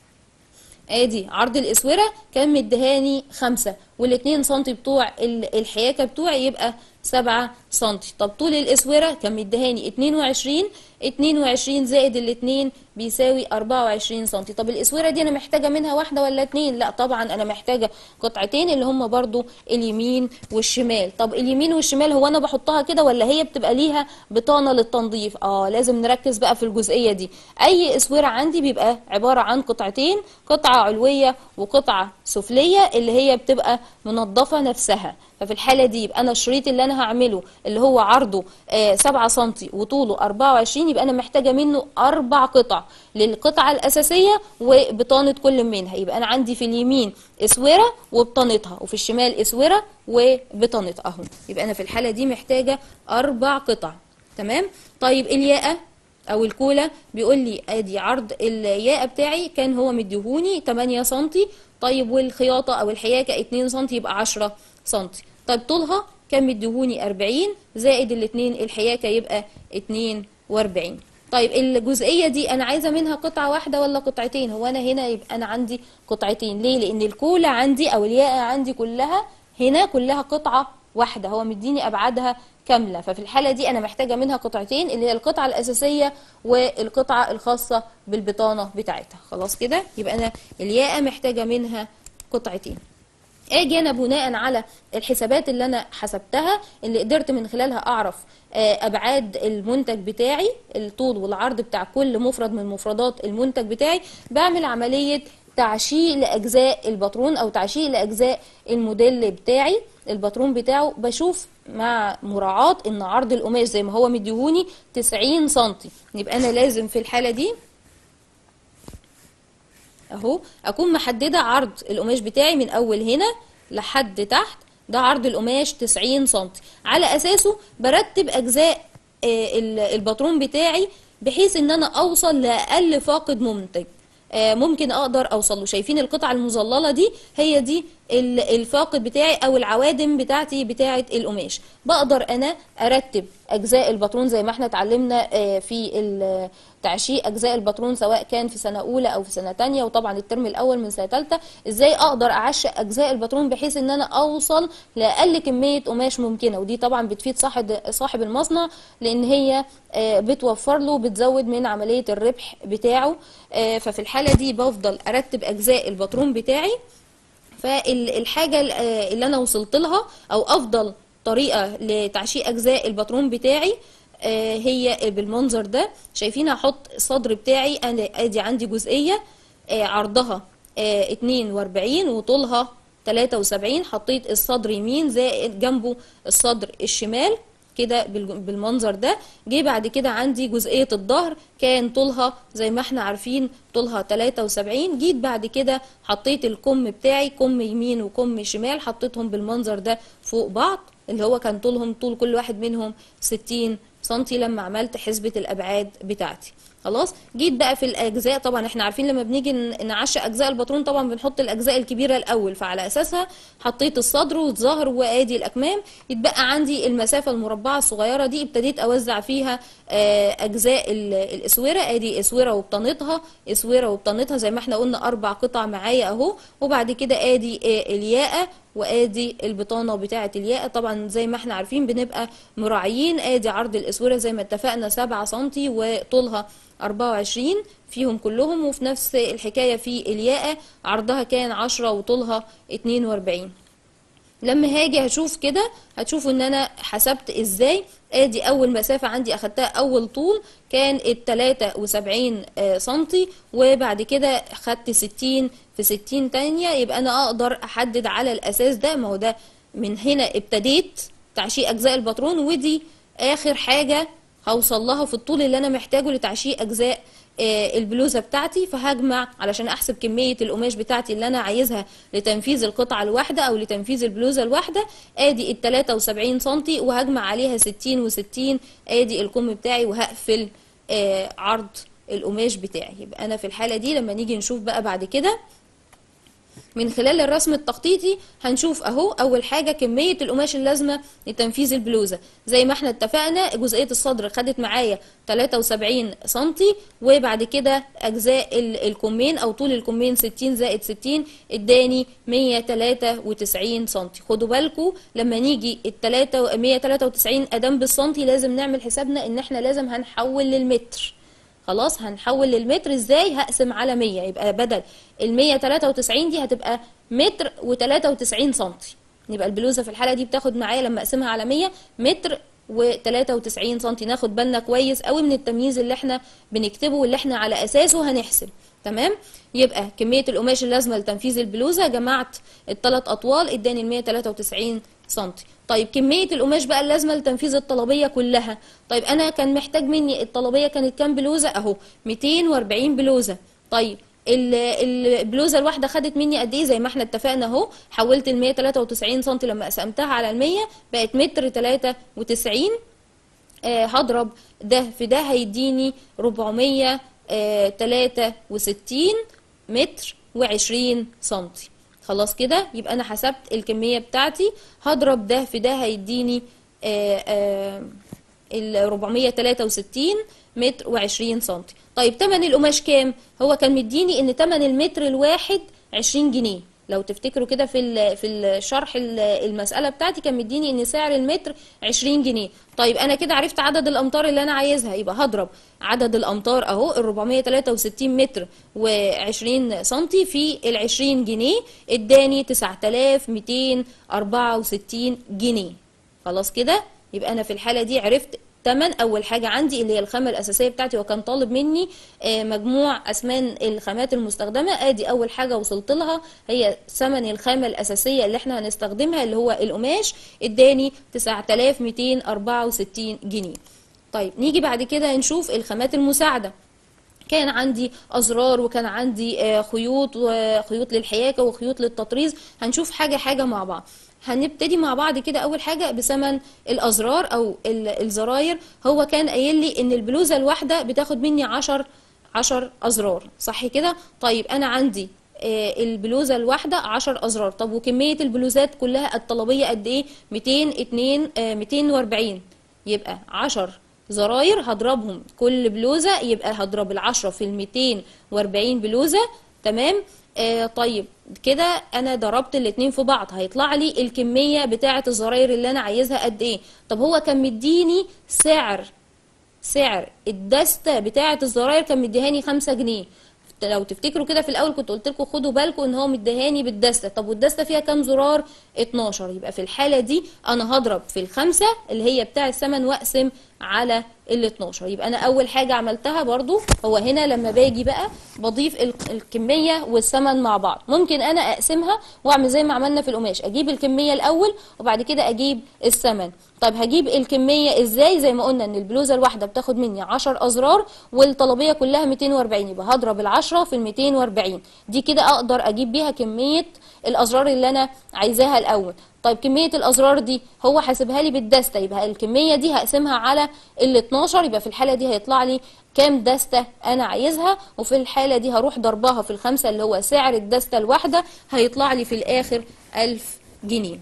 ادي عرض الاسوره كان مديهاني خمسة والاتنين سنتي بتوع ال- الحياكه بتوعي يبقى سبعة سنتي طب طول الاسوره كان مديهاني 22 22 زائد الاتنين بيساوي 24 سنتي طب الاسوره دي انا محتاجه منها واحده ولا اتنين لا طبعا انا محتاجه قطعتين اللي هم برضو اليمين والشمال طب اليمين والشمال هو انا بحطها كده ولا هي بتبقى ليها بطانه للتنظيف اه لازم نركز بقى في الجزئيه دي اي اسوره عندي بيبقى عباره عن قطعتين قطعه علويه وقطعه سفليه اللي هي بتبقى منظفه نفسها ففي الحاله دي يبقى انا الشريط اللي انا هعمله اللي هو عرضه آه 7 سم وطوله 24 يبقى انا محتاجه منه اربع قطع للقطعه الاساسيه وبطانه كل منها يبقى انا عندي في اليمين اسوره وبطانتها وفي الشمال اسوره وبطانتها اهو يبقى انا في الحاله دي محتاجه اربع قطع تمام طيب الياقه او الكولا بيقول لي ادي عرض الياقه بتاعي كان هو مديهوني 8 سم طيب والخياطه او الحياكه 2 سم يبقى 10 سم طيب طولها كان مديهوني 40 زائد الاثنين الحياكه يبقى 42 طيب الجزئيه دي انا عايزه منها قطعه واحده ولا قطعتين هو انا هنا يبقى انا عندي قطعتين ليه لان الكولا عندي او الياقه عندي كلها هنا كلها قطعه واحده هو مديني ابعادها كامله ففي الحاله دي انا محتاجه منها قطعتين اللي هي القطعه الاساسيه والقطعه الخاصه بالبطانه بتاعتها خلاص كده يبقى انا الياقه محتاجه منها قطعتين اجي انا بناء على الحسابات اللي انا حسبتها اللي قدرت من خلالها اعرف آه، ابعاد المنتج بتاعي الطول والعرض بتاع كل مفرد من مفردات المنتج بتاعي بعمل عمليه تعشيق لاجزاء الباترون او تعشيق لاجزاء الموديل بتاعي الباترون بتاعه بشوف مع مراعاة ان عرض القماش زي ما هو مديهوني 90 سنتي يبقى انا لازم في الحالة دي اهو اكون محدده عرض القماش بتاعي من اول هنا لحد تحت ده عرض القماش 90 سم على اساسه برتب اجزاء آه، ال- الباترون بتاعي بحيث ان انا اوصل لاقل فاقد منتج آه، ممكن اقدر اوصل له شايفين القطعه المظلله دي هي دي ال- الفاقد بتاعي او العوادم بتاعتي بتاعه القماش بقدر انا ارتب اجزاء الباترون زي ما احنا اتعلمنا آه، في ال- تعشيق اجزاء الباترون سواء كان في سنه اولى او في سنه تانية وطبعا الترم الاول من سنه ثالثه ازاي اقدر اعشق اجزاء الباترون بحيث ان انا اوصل لاقل كميه قماش ممكنه ودي طبعا بتفيد صاحب صاحب المصنع لان هي آه، بتوفر له بتزود من عمليه الربح بتاعه آه، ففي الحاله دي بفضل ارتب اجزاء الباترون بتاعي فالحاجه اللي انا وصلت لها او افضل طريقه لتعشيق اجزاء الباترون بتاعي آه، هي بالمنظر ده شايفين هحط الصدر بتاعي انا ادي عندي جزئيه آه، عرضها آه، 42 وطولها 73 حطيت الصدر يمين زائد جنبه الصدر الشمال كده بالج- بالمنظر ده جه بعد كده عندي جزئية الظهر كان طولها زي ما احنا عارفين طولها 73 جيت بعد كده حطيت الكم بتاعي كم يمين وكم شمال حطيتهم بالمنظر ده فوق بعض اللي هو كان طولهم طول كل واحد منهم 60 سنتي لما عملت حسبة الأبعاد بتاعتي خلاص جيت بقى في الاجزاء طبعا احنا عارفين لما بنيجي ن- نعشق اجزاء الباترون طبعا بنحط الاجزاء الكبيره الاول فعلى اساسها حطيت الصدر والظهر وادي الاكمام يتبقى عندي المسافه المربعه الصغيره دي ابتديت اوزع فيها آه، اجزاء ال- الاسوره ادي اسوره وبطانتها اسوره وبطانتها زي ما احنا قلنا اربع قطع معايا اهو وبعد كده ادي آه، الياقه وادي البطانه بتاعه الياقه طبعا زي ما احنا عارفين بنبقى مراعيين ادي عرض الاسوره زي ما اتفقنا 7 سم وطولها 24 فيهم كلهم وفي نفس الحكايه في الياقه عرضها كان 10 وطولها 42 لما هاجي هشوف كده هتشوفوا ان انا حسبت ازاي ادي اول مسافة عندي اخدتها اول طول كان ال 73 آه، سنتي وبعد كده خدت 60 في 60 تانية يبقى انا اقدر احدد على الاساس ده ما هو ده من هنا ابتديت تعشيق اجزاء الباترون ودي اخر حاجه هوصل لها في الطول اللي انا محتاجه لتعشيق اجزاء آه، البلوزه بتاعتي فهجمع علشان احسب كميه القماش بتاعتي اللي انا عايزها لتنفيذ القطعه الواحده او لتنفيذ البلوزه الواحده ادي ال 73 سم وهجمع عليها 60 و60 ادي الكم بتاعي وهقفل آه، عرض القماش بتاعي يبقى انا في الحاله دي لما نيجي نشوف بقى بعد كده من خلال الرسم التخطيطي هنشوف اهو اول حاجه كميه القماش اللازمه لتنفيذ البلوزه زي ما احنا اتفقنا جزئيه الصدر خدت معايا 73 سنتي وبعد كده اجزاء ال- الكمين او طول الكمين 60 زائد 60 اداني 193 سنتي خدوا بالكم لما نيجي ال 193 ادام بالسنتي لازم نعمل حسابنا ان احنا لازم هنحول للمتر خلاص هنحول للمتر ازاي هقسم على 100 يبقى بدل ال 193 دي هتبقى متر و93 سنتي يبقى البلوزه في الحاله دي بتاخد معايا لما اقسمها على 100 متر و93 سنتي ناخد بالنا كويس قوي من التمييز اللي احنا بنكتبه واللي احنا على اساسه هنحسب تمام يبقى كميه القماش اللازمه لتنفيذ البلوزه جمعت الثلاث اطوال اداني ال 193 سنتي طيب كميه القماش بقى اللازمه لتنفيذ الطلبيه كلها طيب انا كان محتاج مني الطلبيه كانت كام بلوزه اهو 240 بلوزه طيب ال- البلوزه الواحده خدت مني قد ايه زي ما احنا اتفقنا اهو حولت ال 193 سم لما قسمتها على ال 100 بقت متر 93 آه هضرب ده في ده هيديني 463 متر و20 سنتي خلاص كده يبقى انا حسبت الكميه بتاعتي هضرب ده في ده هيديني آه آه ال 463 متر و20 سنتي طيب تمن القماش كام هو كان مديني ان تمن المتر الواحد 20 جنيه لو تفتكروا كده في ال- في الشرح ال- المساله بتاعتي كان مديني ان سعر المتر 20 جنيه طيب انا كده عرفت عدد الامتار اللي انا عايزها يبقى هضرب عدد الامتار اهو ال 463 متر و20 سنتي في ال 20 جنيه اداني 9264 جنيه خلاص كده يبقى انا في الحاله دي عرفت تمن اول حاجه عندي اللي هي الخامه الاساسيه بتاعتي وكان طالب مني آه، مجموع اسمان الخامات المستخدمه ادي اول حاجه وصلت لها هي ثمن الخامه الاساسيه اللي احنا هنستخدمها اللي هو القماش اداني 9264 جنيه طيب نيجي بعد كده نشوف الخامات المساعده كان عندي ازرار وكان عندي آه، خيوط وخيوط للحياكه وخيوط للتطريز هنشوف حاجه حاجه مع بعض هنبتدي مع بعض كده اول حاجه بثمن الازرار او ال- الزراير هو كان قايل لي ان البلوزه الواحده بتاخد مني 10 10 ازرار صح كده طيب انا عندي آه، البلوزه الواحده 10 ازرار طب وكميه البلوزات كلها الطلبيه قد ايه 202 آه، 240 يبقى 10 زراير هضربهم كل بلوزة يبقى هضرب العشرة في الميتين واربعين بلوزة تمام آه طيب كده انا ضربت الاتنين في بعض هيطلع لي الكمية بتاعة الزراير اللي انا عايزها قد ايه طب هو كان مديني سعر سعر الدستة بتاعة الزراير كان مديهاني خمسة جنيه لو تفتكروا كده في الاول كنت قلت لكم خدوا بالكم ان هو مديهاني بالدسته طب والدسته فيها كام زرار 12 يبقى في الحاله دي انا هضرب في الخمسه اللي هي بتاع الثمن واقسم على ال 12 يبقى انا اول حاجه عملتها برضو هو هنا لما باجي بقى بضيف ال- الكميه والثمن مع بعض ممكن انا اقسمها واعمل زي ما عملنا في القماش اجيب الكميه الاول وبعد كده اجيب الثمن طب هجيب الكميه ازاي زي ما قلنا ان البلوزه الواحده بتاخد مني 10 ازرار والطلبيه كلها 240 يبقى هضرب العشرة في ال 240 دي كده اقدر اجيب بيها كميه الازرار اللي انا عايزاها الاول طيب كمية الأزرار دي هو حاسبها لي بالدستة يبقى الكمية دي هقسمها على ال 12 يبقى في الحالة دي هيطلع لي كام دستة أنا عايزها وفي الحالة دي هروح ضربها في الخمسة اللي هو سعر الدستة الواحدة هيطلع لي في الآخر 1000 جنيه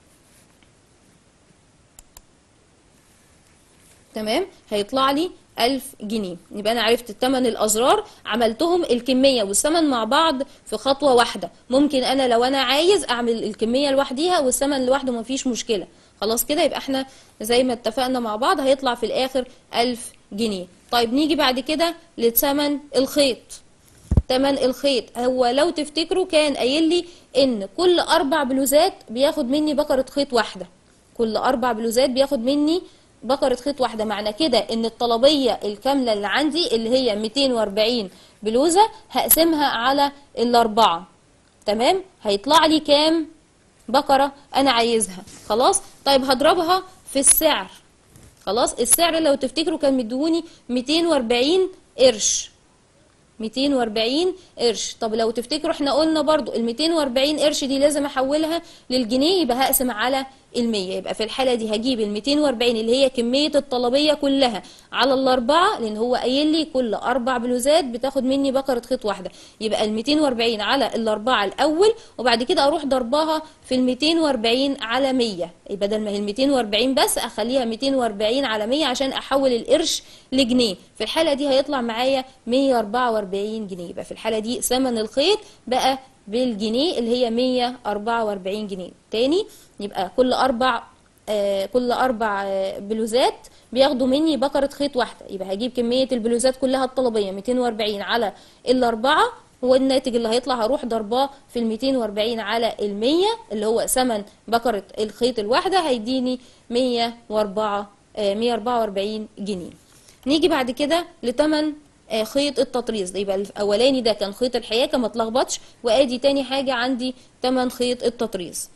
تمام هيطلع لي 1000 جنيه يبقى انا عرفت الثمن الازرار عملتهم الكميه والثمن مع بعض في خطوه واحده ممكن انا لو انا عايز اعمل الكميه لوحديها والثمن لوحده مفيش مشكله خلاص كده يبقى احنا زي ما اتفقنا مع بعض هيطلع في الاخر 1000 جنيه طيب نيجي بعد كده لثمن الخيط تمن الخيط هو لو تفتكروا كان قايل لي ان كل اربع بلوزات بياخد مني بكره خيط واحده كل اربع بلوزات بياخد مني بكره خيط واحده معنى كده ان الطلبيه الكامله اللي عندي اللي هي 240 بلوزه هقسمها على الاربعه تمام هيطلع لي كام بقرة انا عايزها خلاص طيب هضربها في السعر خلاص السعر لو تفتكروا كان مديهوني 240 قرش 240 قرش طب لو تفتكروا احنا قلنا برضو ال 240 قرش دي لازم احولها للجنيه يبقى هقسم على ال 100 يبقى في الحاله دي هجيب ال 240 اللي هي كميه الطلبيه كلها على الاربعه لان هو قايل لي كل اربع بلوزات بتاخد مني بكره خيط واحده يبقى ال 240 على الاربعه الاول وبعد كده اروح ضربها في ال 240 على 100 بدل ما هي ال 240 بس اخليها 240 على 100 عشان احول القرش لجنيه في الحاله دي هيطلع معايا 144 جنيه يبقى في الحاله دي ثمن الخيط بقى بالجنيه اللي هي 144 جنيه تاني يبقى كل اربع آه كل اربع آه بلوزات بياخدوا مني بكره خيط واحده يبقى هجيب كميه البلوزات كلها الطلبيه 240 على الاربعه هو الناتج اللي هيطلع هروح ضرباه في ال 240 على ال 100 اللي هو ثمن بكره الخيط الواحده هيديني 104 آه 144 جنيه نيجي بعد كده لتمن آه خيط التطريز ده يبقى الاولاني ده كان خيط الحياكه ما اتلخبطش وادي تاني حاجه عندي تمن خيط التطريز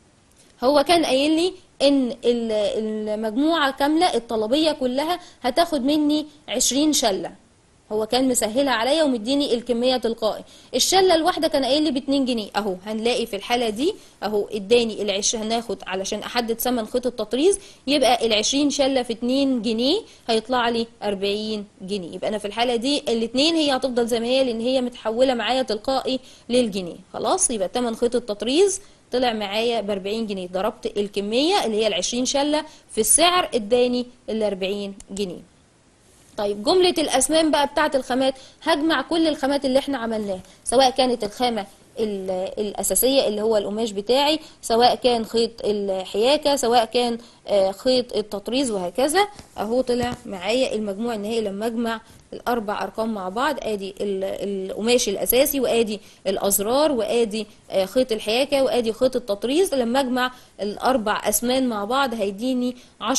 هو كان قايل لي ان المجموعه كامله الطلبيه كلها هتاخد مني 20 شله هو كان مسهلها عليا ومديني الكميه تلقائي الشله الواحده كان قايل لي ب 2 جنيه اهو هنلاقي في الحاله دي اهو اداني العش هناخد علشان احدد ثمن خيط التطريز يبقى ال 20 شله في 2 جنيه هيطلع لي 40 جنيه يبقى انا في الحاله دي الاثنين هي هتفضل زي ما هي لان هي متحوله معايا تلقائي للجنيه خلاص يبقى ثمن خيط التطريز طلع معايا ب 40 جنيه ضربت الكميه اللي هي ال 20 شله في السعر اداني ال 40 جنيه طيب جملة الأسنان بقى بتاعة الخامات هجمع كل الخامات اللي احنا عملناها سواء كانت الخامة الأساسية اللي هو القماش بتاعي سواء كان خيط الحياكة سواء كان خيط التطريز وهكذا اهو طلع معايا المجموع النهائي لما اجمع الاربع ارقام مع بعض ادي القماش الاساسي وادي الازرار وادي خيط الحياكه وادي خيط التطريز لما اجمع الاربع اسمان مع بعض هيديني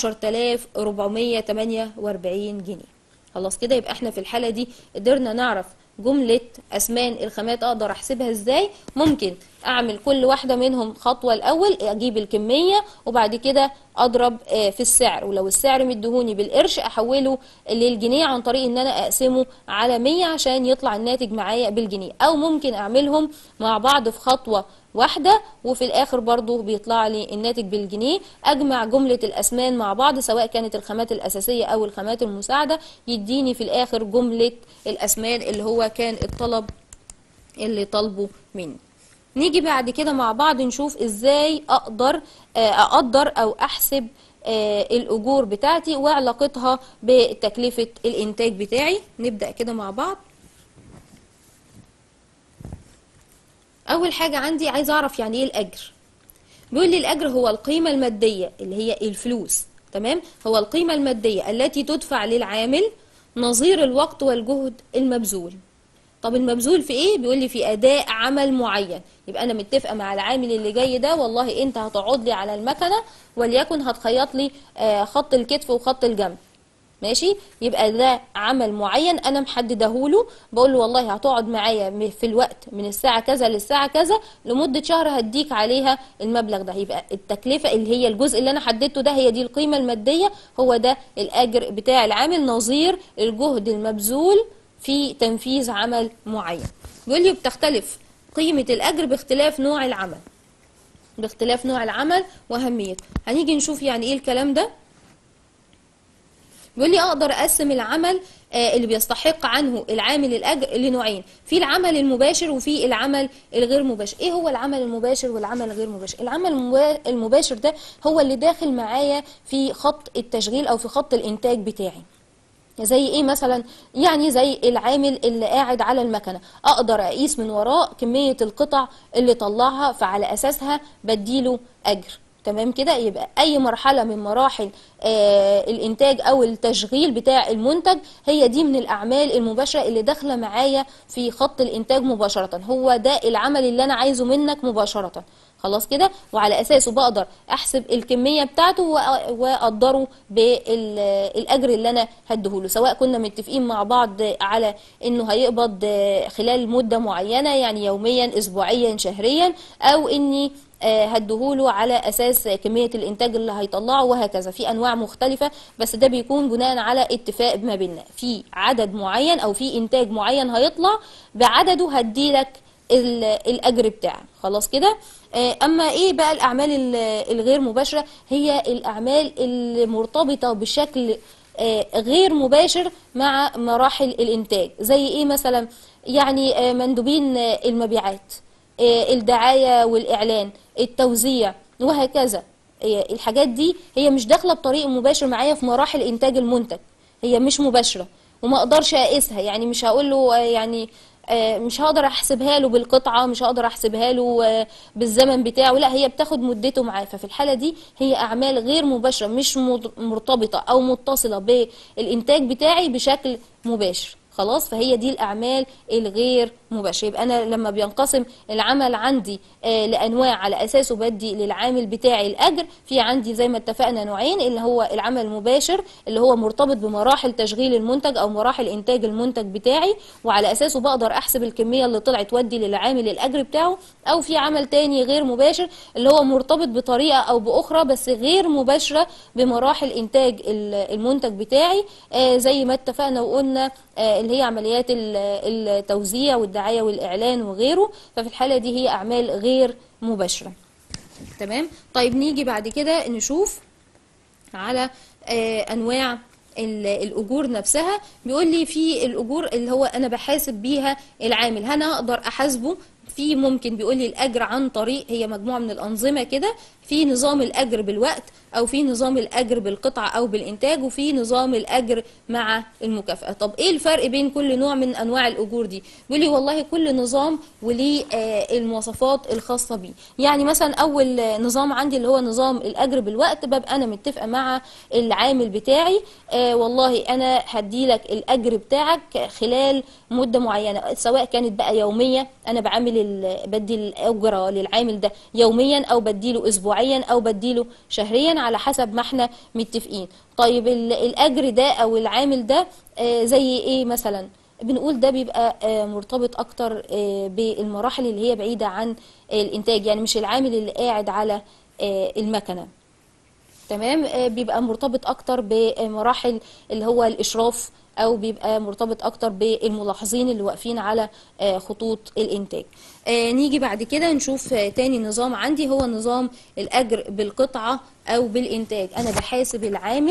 10448 جنيه خلاص كده يبقى احنا في الحاله دي قدرنا نعرف جملة أسمان الخامات أقدر أحسبها إزاي ممكن أعمل كل واحدة منهم خطوة الأول أجيب الكمية وبعد كده أضرب في السعر ولو السعر مدهوني بالقرش أحوله للجنيه عن طريق إن أنا أقسمه على 100 عشان يطلع الناتج معايا بالجنيه أو ممكن أعملهم مع بعض في خطوة واحدة وفي الآخر برضو بيطلع لي الناتج بالجنيه أجمع جملة الأسمان مع بعض سواء كانت الخامات الأساسية أو الخامات المساعدة يديني في الآخر جملة الأسمان اللي هو كان الطلب اللي طلبه مني نيجي بعد كده مع بعض نشوف إزاي أقدر أقدر أو أحسب الأجور بتاعتي وعلاقتها بتكلفة الإنتاج بتاعي نبدأ كده مع بعض اول حاجه عندي عايز اعرف يعني ايه الاجر بيقول لي الاجر هو القيمه الماديه اللي هي الفلوس تمام هو القيمه الماديه التي تدفع للعامل نظير الوقت والجهد المبذول طب المبذول في ايه بيقول لي في اداء عمل معين يبقى انا متفقه مع العامل اللي جاي ده والله انت هتقعد لي على المكنه وليكن هتخيط لي خط الكتف وخط الجنب ماشي يبقى ده عمل معين انا محدده له بقول له والله هتقعد معايا في الوقت من الساعه كذا للساعه كذا لمده شهر هديك عليها المبلغ ده يبقى التكلفه اللي هي الجزء اللي انا حددته ده هي دي القيمه الماديه هو ده الاجر بتاع العامل نظير الجهد المبذول في تنفيذ عمل معين بيقول لي بتختلف قيمه الاجر باختلاف نوع العمل باختلاف نوع العمل واهميته هنيجي نشوف يعني ايه الكلام ده بيقول لي اقدر اقسم العمل اللي بيستحق عنه العامل الاجر لنوعين في العمل المباشر وفي العمل الغير مباشر ايه هو العمل المباشر والعمل الغير مباشر العمل المباشر ده هو اللي داخل معايا في خط التشغيل او في خط الانتاج بتاعي زي ايه مثلا يعني زي العامل اللي قاعد على المكنه اقدر اقيس من وراه كميه القطع اللي طلعها فعلى اساسها بديله اجر تمام كده يبقى اي مرحله من مراحل آه الانتاج او التشغيل بتاع المنتج هي دي من الاعمال المباشره اللي داخله معايا في خط الانتاج مباشره هو ده العمل اللي انا عايزه منك مباشره خلاص كده وعلى اساسه بقدر احسب الكميه بتاعته واقدره بالاجر اللي انا هديهوله سواء كنا متفقين مع بعض على انه هيقبض خلال مده معينه يعني يوميا اسبوعيا شهريا او اني آه، هديهوله على اساس كميه الانتاج اللي هيطلعه وهكذا في انواع مختلفه بس ده بيكون بناء على اتفاق ما بيننا في عدد معين او في انتاج معين هيطلع بعدده هديلك ال- الاجر بتاعك خلاص كده آه، اما ايه بقى الاعمال ال- الغير مباشره هي الاعمال المرتبطه بشكل آه، غير مباشر مع مراحل الانتاج زي ايه مثلا يعني آه، مندوبين آه، المبيعات آه، الدعايه والاعلان التوزيع وهكذا آه، الحاجات دي هي مش داخله بطريق مباشر معايا في مراحل انتاج المنتج هي مش مباشره وما اقدرش اقيسها يعني مش هقول له آه، يعني آه، مش هقدر احسبها له بالقطعه مش هقدر احسبها له آه، بالزمن بتاعه لا هي بتاخد مدته معاه ففي الحاله دي هي اعمال غير مباشره مش مر- مرتبطه او متصله بالانتاج بتاعي بشكل مباشر خلاص فهي دي الاعمال الغير مباشره يبقى انا لما بينقسم العمل عندي آه، لانواع على اساسه بدي للعامل بتاعي الاجر في عندي زي ما اتفقنا نوعين اللي هو العمل المباشر اللي هو مرتبط بمراحل تشغيل المنتج او مراحل انتاج المنتج بتاعي وعلى اساسه بقدر احسب الكميه اللي طلعت ودي للعامل الاجر بتاعه او في عمل تاني غير مباشر اللي هو مرتبط بطريقه او باخرى بس غير مباشره بمراحل انتاج ال- المنتج بتاعي آه، زي ما اتفقنا وقلنا آه، اللي هي عمليات ال- التوزيع والدعايه والاعلان وغيره ففي الحاله دي هي اعمال غير مباشره تمام طيب نيجي بعد كده نشوف على آه، انواع ال- الاجور نفسها بيقول لي في الاجور اللي هو انا بحاسب بيها العامل هل انا اقدر احاسبه في ممكن بيقول لي الاجر عن طريق هي مجموعه من الانظمه كده في نظام الاجر بالوقت او في نظام الاجر بالقطعه او بالانتاج وفي نظام الاجر مع المكافاه طب ايه الفرق بين كل نوع من انواع الاجور دي بيقول لي والله كل نظام وليه آه، المواصفات الخاصه بيه يعني مثلا اول آه، نظام عندي اللي هو نظام الاجر بالوقت ببقى انا متفقه مع العامل بتاعي آه والله انا هدي لك الاجر بتاعك خلال مده معينه سواء كانت بقى يوميه انا بعمل ال- بدي الاجره للعامل ده يوميا او بديله اسبوعيا او بديله شهريا على حسب ما احنا متفقين طيب ال- الاجر ده او العامل ده آه زي ايه مثلا بنقول ده بيبقى آه، مرتبط اكتر آه، بالمراحل اللي هي بعيده عن الانتاج يعني مش العامل اللي قاعد على آه، المكنه تمام آه، بيبقى مرتبط اكتر بمراحل اللي هو الاشراف او بيبقى مرتبط اكتر بالملاحظين اللي واقفين على آه، خطوط الانتاج آه، نيجي بعد كده نشوف آه، تاني نظام عندي هو نظام الاجر بالقطعه او بالانتاج انا بحاسب العامل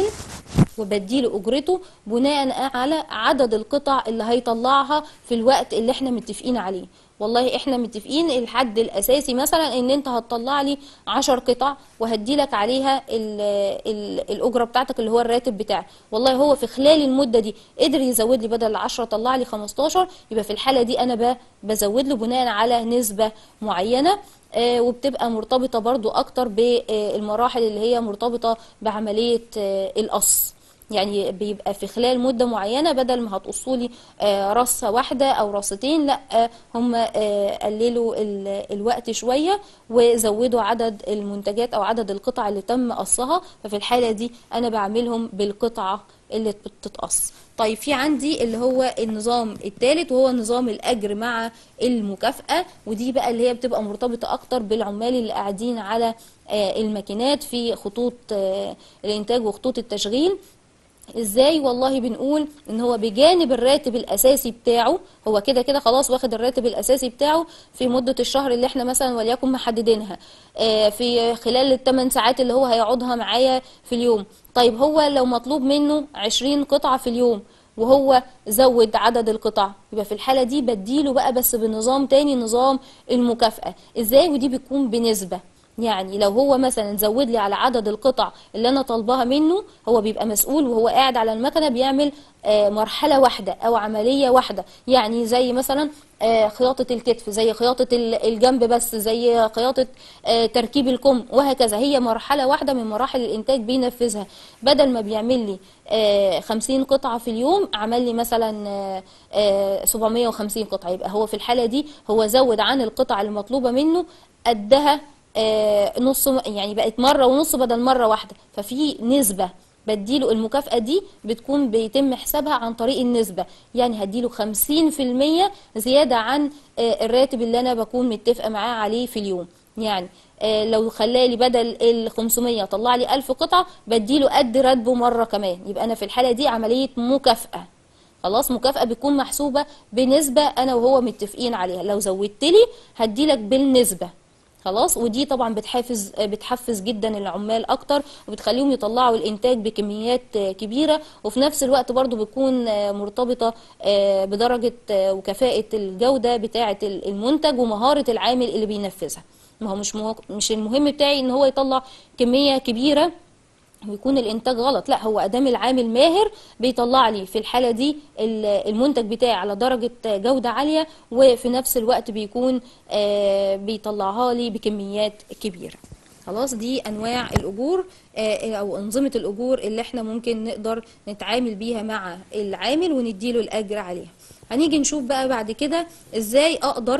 وبديله اجرته بناء على عدد القطع اللي هيطلعها في الوقت اللي احنا متفقين عليه والله احنا متفقين الحد الاساسي مثلا ان انت هتطلع لي 10 قطع وهدي لك عليها ال ال الاجره بتاعتك اللي هو الراتب بتاعك والله هو في خلال المده دي قدر يزود لي بدل 10 طلع لي 15 يبقى في الحاله دي انا ب- بزود له بناء على نسبه معينه آه، وبتبقى مرتبطه برضو اكتر بالمراحل اللي هي مرتبطه بعمليه آه، القص يعني بيبقى في خلال مدة معينة بدل ما هتقصوا لي آه، رصة واحدة أو رصتين لا آه، هم آه، قللوا ال- الوقت شوية وزودوا عدد المنتجات أو عدد القطع اللي تم قصها ففي الحالة دي أنا بعملهم بالقطعة اللي بتتقص طيب في عندي اللي هو النظام الثالث وهو نظام الأجر مع المكافأة ودي بقى اللي هي بتبقى مرتبطة أكتر بالعمال اللي قاعدين على آه، الماكينات في خطوط آه، الإنتاج وخطوط التشغيل ازاي والله بنقول ان هو بجانب الراتب الاساسي بتاعه هو كده كده خلاص واخد الراتب الاساسي بتاعه في مدة الشهر اللي احنا مثلا وليكن محددينها آه، في خلال الثمان ساعات اللي هو هيقعدها معايا في اليوم طيب هو لو مطلوب منه 20 قطعة في اليوم وهو زود عدد القطع يبقى في الحالة دي بديله بقى بس بنظام تاني نظام المكافأة ازاي ودي بتكون بنسبة يعني لو هو مثلا زود لي على عدد القطع اللي انا طالباها منه هو بيبقى مسؤول وهو قاعد على المكنه بيعمل آه، مرحله واحده او عمليه واحده يعني زي مثلا آه، خياطه الكتف زي خياطه ال- الجنب بس زي خياطه آه، تركيب الكم وهكذا هي مرحله واحده من مراحل الانتاج بينفذها بدل ما بيعمل لي آه، 50 قطعه في اليوم عمل لي مثلا آه، آه، 750 قطعه يبقى هو في الحاله دي هو زود عن القطع المطلوبه منه قدها آه، نص يعني بقت مرة ونص بدل مرة واحدة ففي نسبة بديله المكافأة دي بتكون بيتم حسابها عن طريق النسبة يعني هديله 50% زيادة عن آه، الراتب اللي أنا بكون متفقة معاه عليه في اليوم يعني آه، لو خلالي بدل ال 500 طلع لي 1000 قطعه بديله قد راتبه مره كمان يبقى انا في الحاله دي عمليه مكافاه خلاص مكافأة بتكون محسوبة بنسبة أنا وهو متفقين عليها لو زودت لي هديلك بالنسبة خلاص ودي طبعا بتحافز بتحفز جدا العمال اكتر وبتخليهم يطلعوا الانتاج بكميات آه، كبيره وفي نفس الوقت برضو بتكون آه، مرتبطه آه، بدرجه آه، وكفاءه الجوده بتاعه المنتج ومهاره العامل اللي بينفذها ما هو مش مو- مش المهم بتاعي ان هو يطلع كميه كبيره ويكون الانتاج غلط لا هو ادام العامل ماهر بيطلع لي في الحاله دي ال- المنتج بتاعي على درجه جوده عاليه وفي نفس الوقت بيكون آه، بيطلعها لي بكميات كبيره خلاص دي انواع الاجور آه، او انظمه الاجور اللي احنا ممكن نقدر نتعامل بيها مع العامل ونديله الاجر عليها هنيجي نشوف بقى بعد كده ازاي اقدر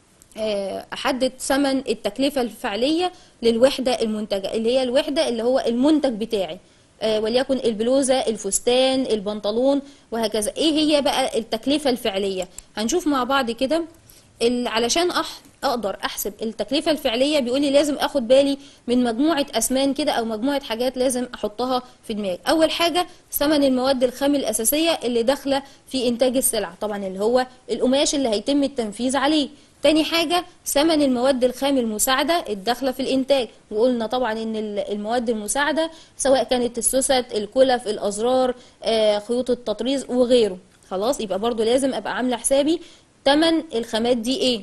آه، احدد ثمن التكلفه الفعليه للوحده المنتجه اللي هي الوحده اللي هو المنتج بتاعي آه، وليكن البلوزه الفستان البنطلون وهكذا ايه هي بقى التكلفه الفعليه هنشوف مع بعض كده ال- علشان أح اقدر احسب التكلفه الفعليه بيقول لي لازم اخد بالي من مجموعه اسمان كده او مجموعه حاجات لازم احطها في دماغي اول حاجه ثمن المواد الخام الاساسيه اللي داخله في انتاج السلع طبعا اللي هو القماش اللي هيتم التنفيذ عليه تاني حاجة ثمن المواد الخام المساعدة الداخلة في الإنتاج وقلنا طبعا إن ال- المواد المساعدة سواء كانت السوست الكلف الأزرار آه، خيوط التطريز وغيره خلاص يبقى برضو لازم أبقى عاملة حسابي تمن الخامات دي إيه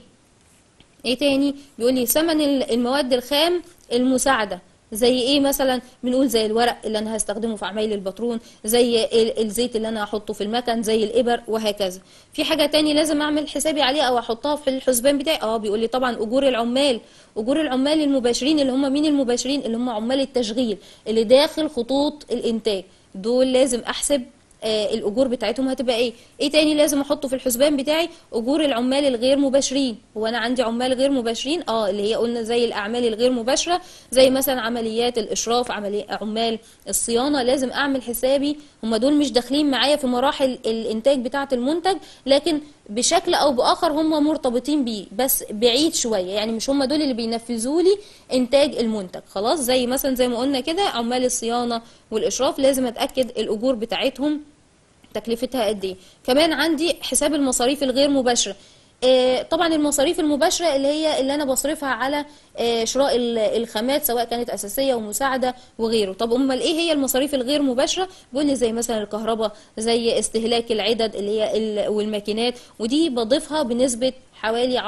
ايه تاني بيقول لي ثمن ال- المواد الخام المساعده زي ايه مثلا بنقول زي الورق اللي انا هستخدمه في عمايل الباترون زي ال- الزيت اللي انا هحطه في المكن زي الابر وهكذا في حاجه تاني لازم اعمل حسابي عليها او احطها في الحسبان بتاعي اه بيقول لي طبعا اجور العمال اجور العمال المباشرين اللي هم مين المباشرين اللي هم عمال التشغيل اللي داخل خطوط الانتاج دول لازم احسب آه، الاجور بتاعتهم هتبقى ايه ايه تاني لازم احطه في الحسبان بتاعي اجور العمال الغير مباشرين هو انا عندي عمال غير مباشرين اه اللي هي قلنا زي الاعمال الغير مباشره زي مثلا عمليات الاشراف عملي عمال الصيانه لازم اعمل حسابي هم دول مش داخلين معايا في مراحل الانتاج بتاعه المنتج لكن بشكل او باخر هم مرتبطين بيه بس بعيد شويه يعني مش هم دول اللي بينفذوا لي انتاج المنتج خلاص زي مثلا زي ما قلنا كده عمال الصيانه والاشراف لازم اتاكد الاجور بتاعتهم تكلفتها قد ايه كمان عندي حساب المصاريف الغير مباشره آه، طبعا المصاريف المباشره اللي هي اللي انا بصرفها على آه، شراء ال- الخامات سواء كانت اساسيه ومساعده وغيره طب امال ايه هي المصاريف الغير مباشره بيقول لي زي مثلا الكهرباء زي استهلاك العدد اللي هي ال- والماكينات ودي بضيفها بنسبه حوالي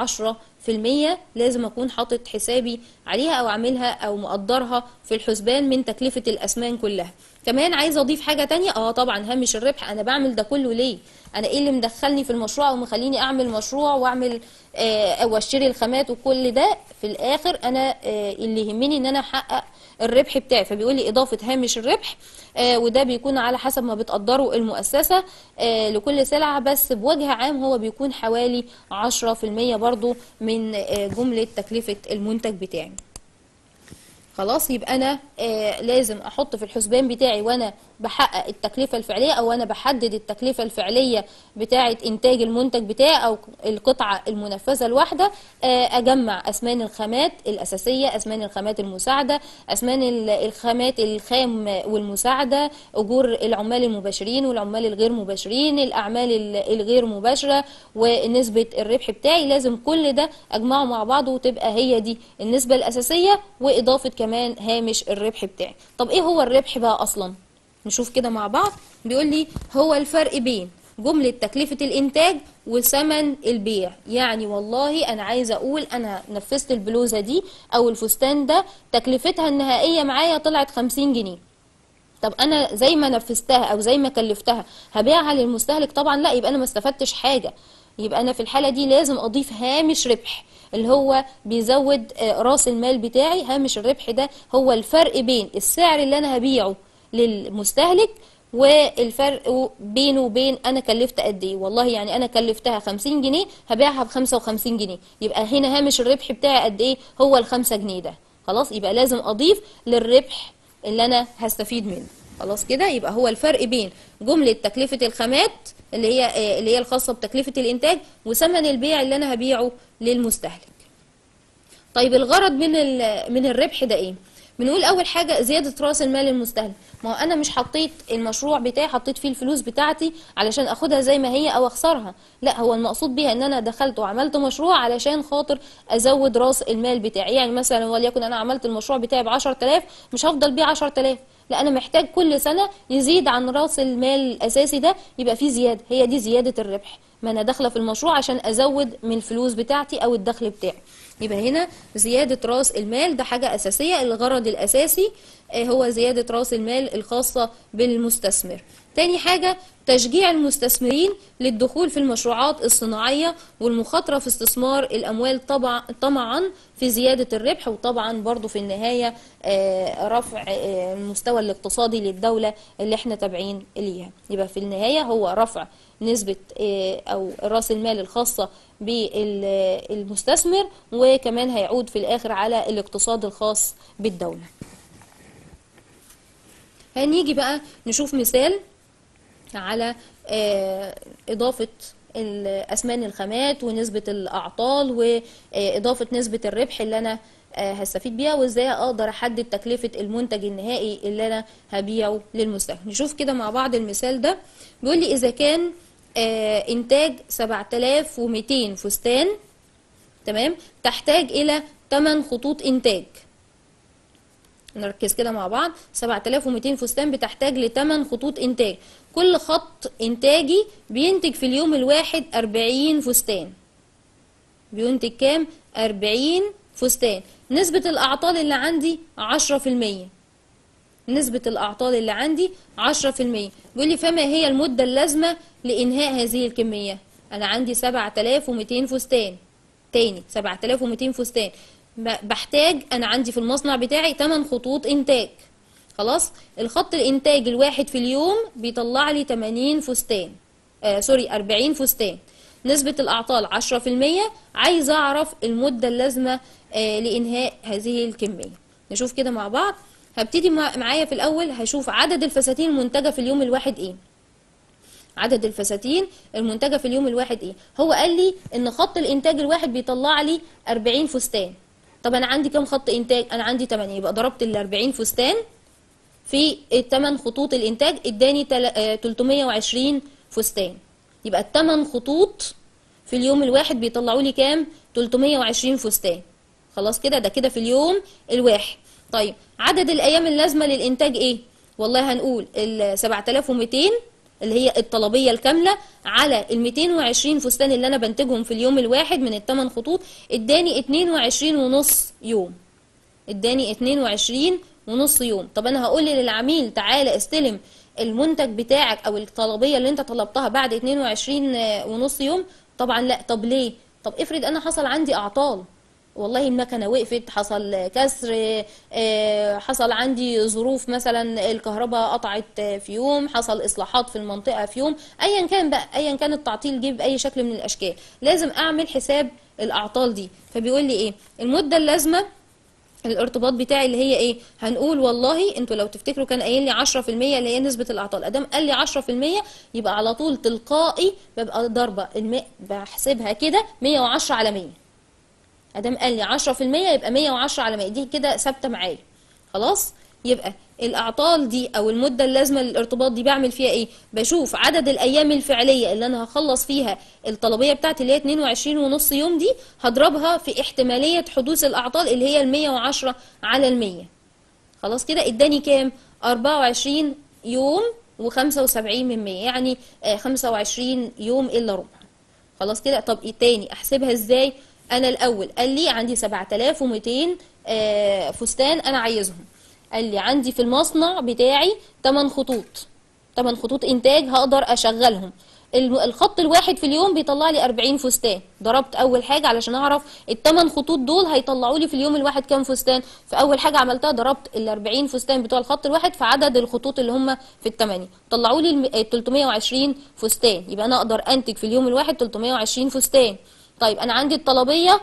10% لازم اكون حاطط حسابي عليها او عاملها او مقدرها في الحسبان من تكلفه الاسمان كلها كمان عايزه اضيف حاجه تانية اه طبعا هامش الربح انا بعمل ده كله ليه انا ايه اللي مدخلني في المشروع ومخليني اعمل مشروع واعمل آه واشتري الخامات وكل ده في الاخر انا آه اللي يهمني ان انا احقق الربح بتاعي فبيقول لي اضافه هامش الربح آه وده بيكون على حسب ما بتقدره المؤسسه آه لكل سلعه بس بوجه عام هو بيكون حوالي 10% برضو من آه جمله تكلفه المنتج بتاعي خلاص يبقى انا آه لازم احط في الحسبان بتاعي وانا بحقق التكلفه الفعليه او انا بحدد التكلفه الفعليه بتاعه انتاج المنتج بتاعي او القطعه المنفذه الواحده آه اجمع اسمان الخامات الاساسيه اسمان الخامات المساعده اسمان ال- الخامات الخام والمساعده اجور العمال المباشرين والعمال الغير مباشرين الاعمال ال- الغير مباشره ونسبه الربح بتاعي لازم كل ده اجمعه مع بعضه وتبقى هي دي النسبه الاساسيه واضافه كمان هامش الربح بتاعي طب ايه هو الربح بقى اصلا نشوف كده مع بعض بيقول لي هو الفرق بين جملة تكلفة الإنتاج وثمن البيع يعني والله أنا عايزة أقول أنا نفذت البلوزة دي أو الفستان ده تكلفتها النهائية معايا طلعت 50 جنيه طب انا زي ما نفذتها او زي ما كلفتها هبيعها للمستهلك طبعا لا يبقى انا ما استفدتش حاجه يبقى انا في الحاله دي لازم اضيف هامش ربح اللي هو بيزود آه، راس المال بتاعي هامش الربح ده هو الفرق بين السعر اللي انا هبيعه للمستهلك والفرق بينه وبين انا كلفت قد ايه والله يعني انا كلفتها 50 جنيه هبيعها ب 55 جنيه يبقى هنا هامش الربح بتاعي قد ايه هو ال 5 جنيه ده خلاص يبقى لازم اضيف للربح اللي انا هستفيد منه خلاص كده يبقى هو الفرق بين جملة تكلفة الخامات اللي هي آه، اللي هي الخاصة بتكلفة الإنتاج وثمن البيع اللي أنا هبيعه للمستهلك طيب الغرض من ال- من الربح ده ايه بنقول اول حاجه زياده راس المال المستهلك ما هو انا مش حطيت المشروع بتاعي حطيت فيه الفلوس بتاعتي علشان اخدها زي ما هي او اخسرها لا هو المقصود بيها ان انا دخلت وعملت مشروع علشان خاطر ازود راس المال بتاعي يعني مثلا وليكن انا عملت المشروع بتاعي ب 10000 مش هفضل بيه 10000 لا انا محتاج كل سنه يزيد عن راس المال الاساسي ده يبقى فيه زياده هي دي زياده الربح ما انا داخله في المشروع عشان ازود من الفلوس بتاعتي او الدخل بتاعي يبقى هنا زيادة رأس المال ده حاجة أساسية الغرض الأساسي آه، هو زيادة رأس المال الخاصة بالمستثمر تاني حاجة تشجيع المستثمرين للدخول في المشروعات الصناعية والمخاطرة في استثمار الأموال طبعا طمعا في زيادة الربح وطبعا برضو في النهاية آه، رفع آه، المستوى الاقتصادي للدولة اللي احنا تابعين ليها يبقى في النهاية هو رفع نسبة آه، أو رأس المال الخاصة بالمستثمر وكمان هيعود في الآخر على الاقتصاد الخاص بالدولة هنيجي بقى نشوف مثال على آه، إضافة الأسمان الخامات ونسبة الأعطال وإضافة نسبة الربح اللي أنا آه، هستفيد بيها وإزاي أقدر أحدد تكلفة المنتج النهائي اللي أنا هبيعه للمستهلك نشوف كده مع بعض المثال ده بيقول لي إذا كان آه، إنتاج 7200 فستان تمام تحتاج إلى 8 خطوط إنتاج نركز كده مع بعض 7200 فستان بتحتاج ل 8 خطوط انتاج كل خط انتاجي بينتج في اليوم الواحد 40 فستان بينتج كام 40 فستان نسبة الأعطال اللي عندي 10% نسبة الأعطال اللي عندي 10% بيقول لي فما هي المدة اللازمة لإنهاء هذه الكمية أنا عندي 7200 فستان تاني 7200 فستان ب- بحتاج أنا عندي في المصنع بتاعي 8 خطوط إنتاج خلاص الخط الإنتاج الواحد في اليوم بيطلع لي 80 فستان آه سوري 40 فستان نسبة الأعطال 10% عايز أعرف المدة اللازمة آه لإنهاء هذه الكمية نشوف كده مع بعض هبتدي مع- معايا في الأول هشوف عدد الفساتين المنتجة في اليوم الواحد إيه عدد الفساتين المنتجة في اليوم الواحد ايه هو قال لي ان خط الانتاج الواحد بيطلع لي 40 فستان طب انا عندي كام خط انتاج انا عندي 8 يبقى ضربت ال 40 فستان في الثمان خطوط الانتاج اداني تل- آه، 320 فستان يبقى الثمان خطوط في اليوم الواحد بيطلعوا لي كام 320 فستان خلاص كده ده كده في اليوم الواحد طيب عدد الايام اللازمه للانتاج ايه والله هنقول ال 7200 اللي هي الطلبيه الكامله على ال 220 فستان اللي انا بنتجهم في اليوم الواحد من الثمان خطوط اداني 22 ونص يوم اداني 22 ونص يوم طب انا هقول للعميل تعالى استلم المنتج بتاعك او الطلبيه اللي انت طلبتها بعد 22 ونص يوم طبعا لا طب ليه طب افرض انا حصل عندي اعطال والله المكنه وقفت حصل كسر آه، حصل عندي ظروف مثلا الكهرباء قطعت في يوم حصل اصلاحات في المنطقه في يوم ايا كان بقى ايا كان التعطيل جه باي شكل من الاشكال لازم اعمل حساب الاعطال دي فبيقول لي ايه المده اللازمه الارتباط بتاعي اللي هي ايه هنقول والله انتوا لو تفتكروا كان قايل لي 10% اللي هي نسبه الاعطال ادام قال لي 10% يبقى على طول تلقائي ببقى ضاربه الماء بحسبها كده 110 على 100 ادام قال لي 10% يبقى 110 على 100 دي كده ثابته معايا خلاص يبقى الاعطال دي او المده اللازمه للارتباط دي بعمل فيها ايه بشوف عدد الايام الفعليه اللي انا هخلص فيها الطلبيه بتاعتي اللي هي 22 ونص يوم دي هضربها في احتماليه حدوث الاعطال اللي هي ال 110 على ال 100 خلاص كده اداني كام 24 يوم و75 من 100 يعني آه، 25 يوم الا ربع خلاص كده طب ايه تاني احسبها ازاي انا الاول قال لي عندي 7200 آه، فستان انا عايزهم قال لي عندي في المصنع بتاعي 8 خطوط 8 خطوط انتاج هقدر اشغلهم الم- الخط الواحد في اليوم بيطلع لي 40 فستان ضربت اول حاجه علشان اعرف الثمان خطوط دول هيطلعوا لي في اليوم الواحد كام فستان فاول حاجه عملتها ضربت ال 40 فستان بتوع الخط الواحد في عدد الخطوط اللي هم في الثمانيه طلعوا لي الم- ال 320 فستان يبقى انا اقدر انتج في اليوم الواحد 320 فستان طيب انا عندي الطلبيه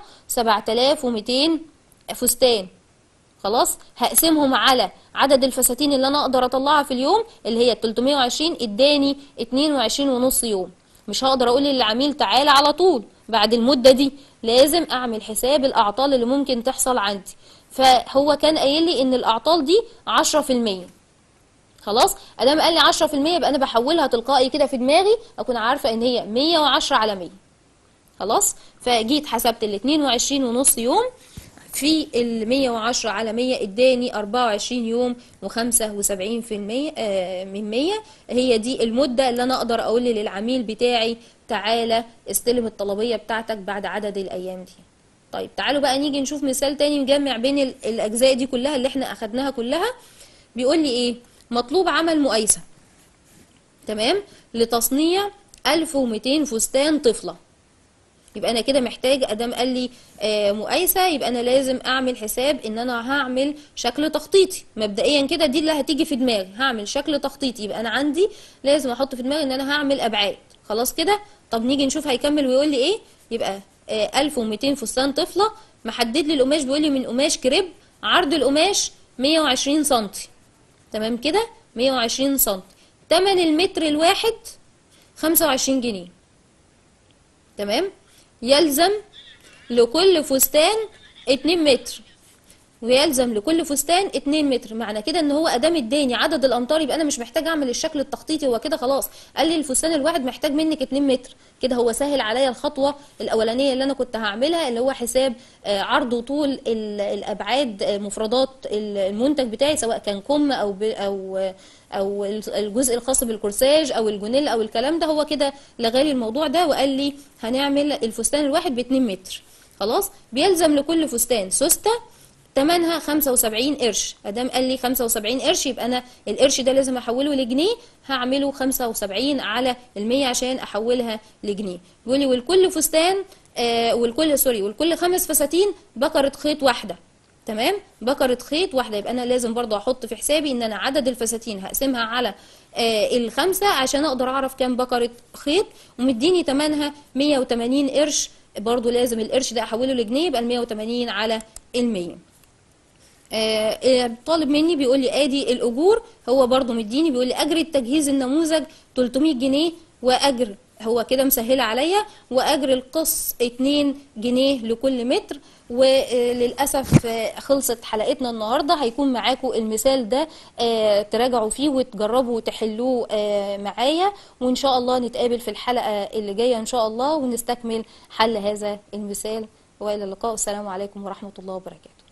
7200 فستان خلاص هقسمهم على عدد الفساتين اللي انا اقدر اطلعها في اليوم اللي هي 320 اداني 22 ونص يوم مش هقدر اقول للعميل تعالى على طول بعد المدة دي لازم اعمل حساب الاعطال اللي ممكن تحصل عندي فهو كان قايل لي ان الاعطال دي 10% خلاص ادام قال لي 10% يبقى انا بحولها تلقائي كده في دماغي اكون عارفه ان هي 110 على 100 خلاص فجيت حسبت ال 22 ونص يوم في ال 110 على 100 اداني 24 يوم و75 في المية آه من 100 هي دي المدة اللي انا اقدر اقول للعميل بتاعي تعالى استلم الطلبية بتاعتك بعد عدد الايام دي طيب تعالوا بقى نيجي نشوف مثال تاني نجمع بين ال- الاجزاء دي كلها اللي احنا اخدناها كلها بيقول لي ايه مطلوب عمل مقايسة تمام لتصنيع 1200 فستان طفلة يبقى انا كده محتاج ادام قال لي آه مقايسه يبقى انا لازم اعمل حساب ان انا هعمل شكل تخطيطي مبدئيا كده دي اللي هتيجي في دماغي هعمل شكل تخطيطي يبقى انا عندي لازم احط في دماغي ان انا هعمل ابعاد خلاص كده طب نيجي نشوف هيكمل ويقول لي ايه يبقى آه 1200 فستان طفله محدد لي القماش بيقول لي من قماش كريب عرض القماش 120 سم تمام كده 120 سم تمن المتر الواحد 25 جنيه تمام يلزم لكل فستان 2 متر ويلزم لكل فستان 2 متر معنى كده ان هو ادام اداني عدد الامتار يبقى انا مش محتاج اعمل الشكل التخطيطي هو كده خلاص قال لي الفستان الواحد محتاج منك 2 متر كده هو سهل عليا الخطوه الاولانيه اللي انا كنت هعملها اللي هو حساب آه، عرض وطول ال- الابعاد آه، مفردات ال- المنتج بتاعي سواء كان كم او ب او آه، او الجزء الخاص بالكورساج او الجونيل او الكلام ده هو كده لغالي الموضوع ده وقال لي هنعمل الفستان الواحد ب 2 متر خلاص بيلزم لكل فستان سوسته تمنها 75 قرش ادام قال لي 75 قرش يبقى انا القرش ده لازم احوله لجنيه هعمله 75 على ال100 عشان احولها لجنيه بيقول لي والكل فستان آه والكل سوري والكل خمس فساتين بكره خيط واحده تمام بكره خيط واحده يبقى انا لازم برضو احط في حسابي ان انا عدد الفساتين هقسمها على آه الخمسه عشان اقدر اعرف كام بكره خيط ومديني تمنها 180 قرش برضو لازم القرش ده احوله لجنيه يبقى ال 180 على ال 100 آه، آه، طالب مني بيقول لي ادي الاجور هو برضو مديني بيقول لي اجر التجهيز النموذج 300 جنيه واجر هو كده مسهله عليا واجر القص 2 جنيه لكل متر وللاسف آه، خلصت حلقتنا النهارده هيكون معاكم المثال ده آه، تراجعوا فيه وتجربوا تحلوه آه، معايا وان شاء الله نتقابل في الحلقه اللي جايه ان شاء الله ونستكمل حل هذا المثال والى اللقاء والسلام عليكم ورحمه الله وبركاته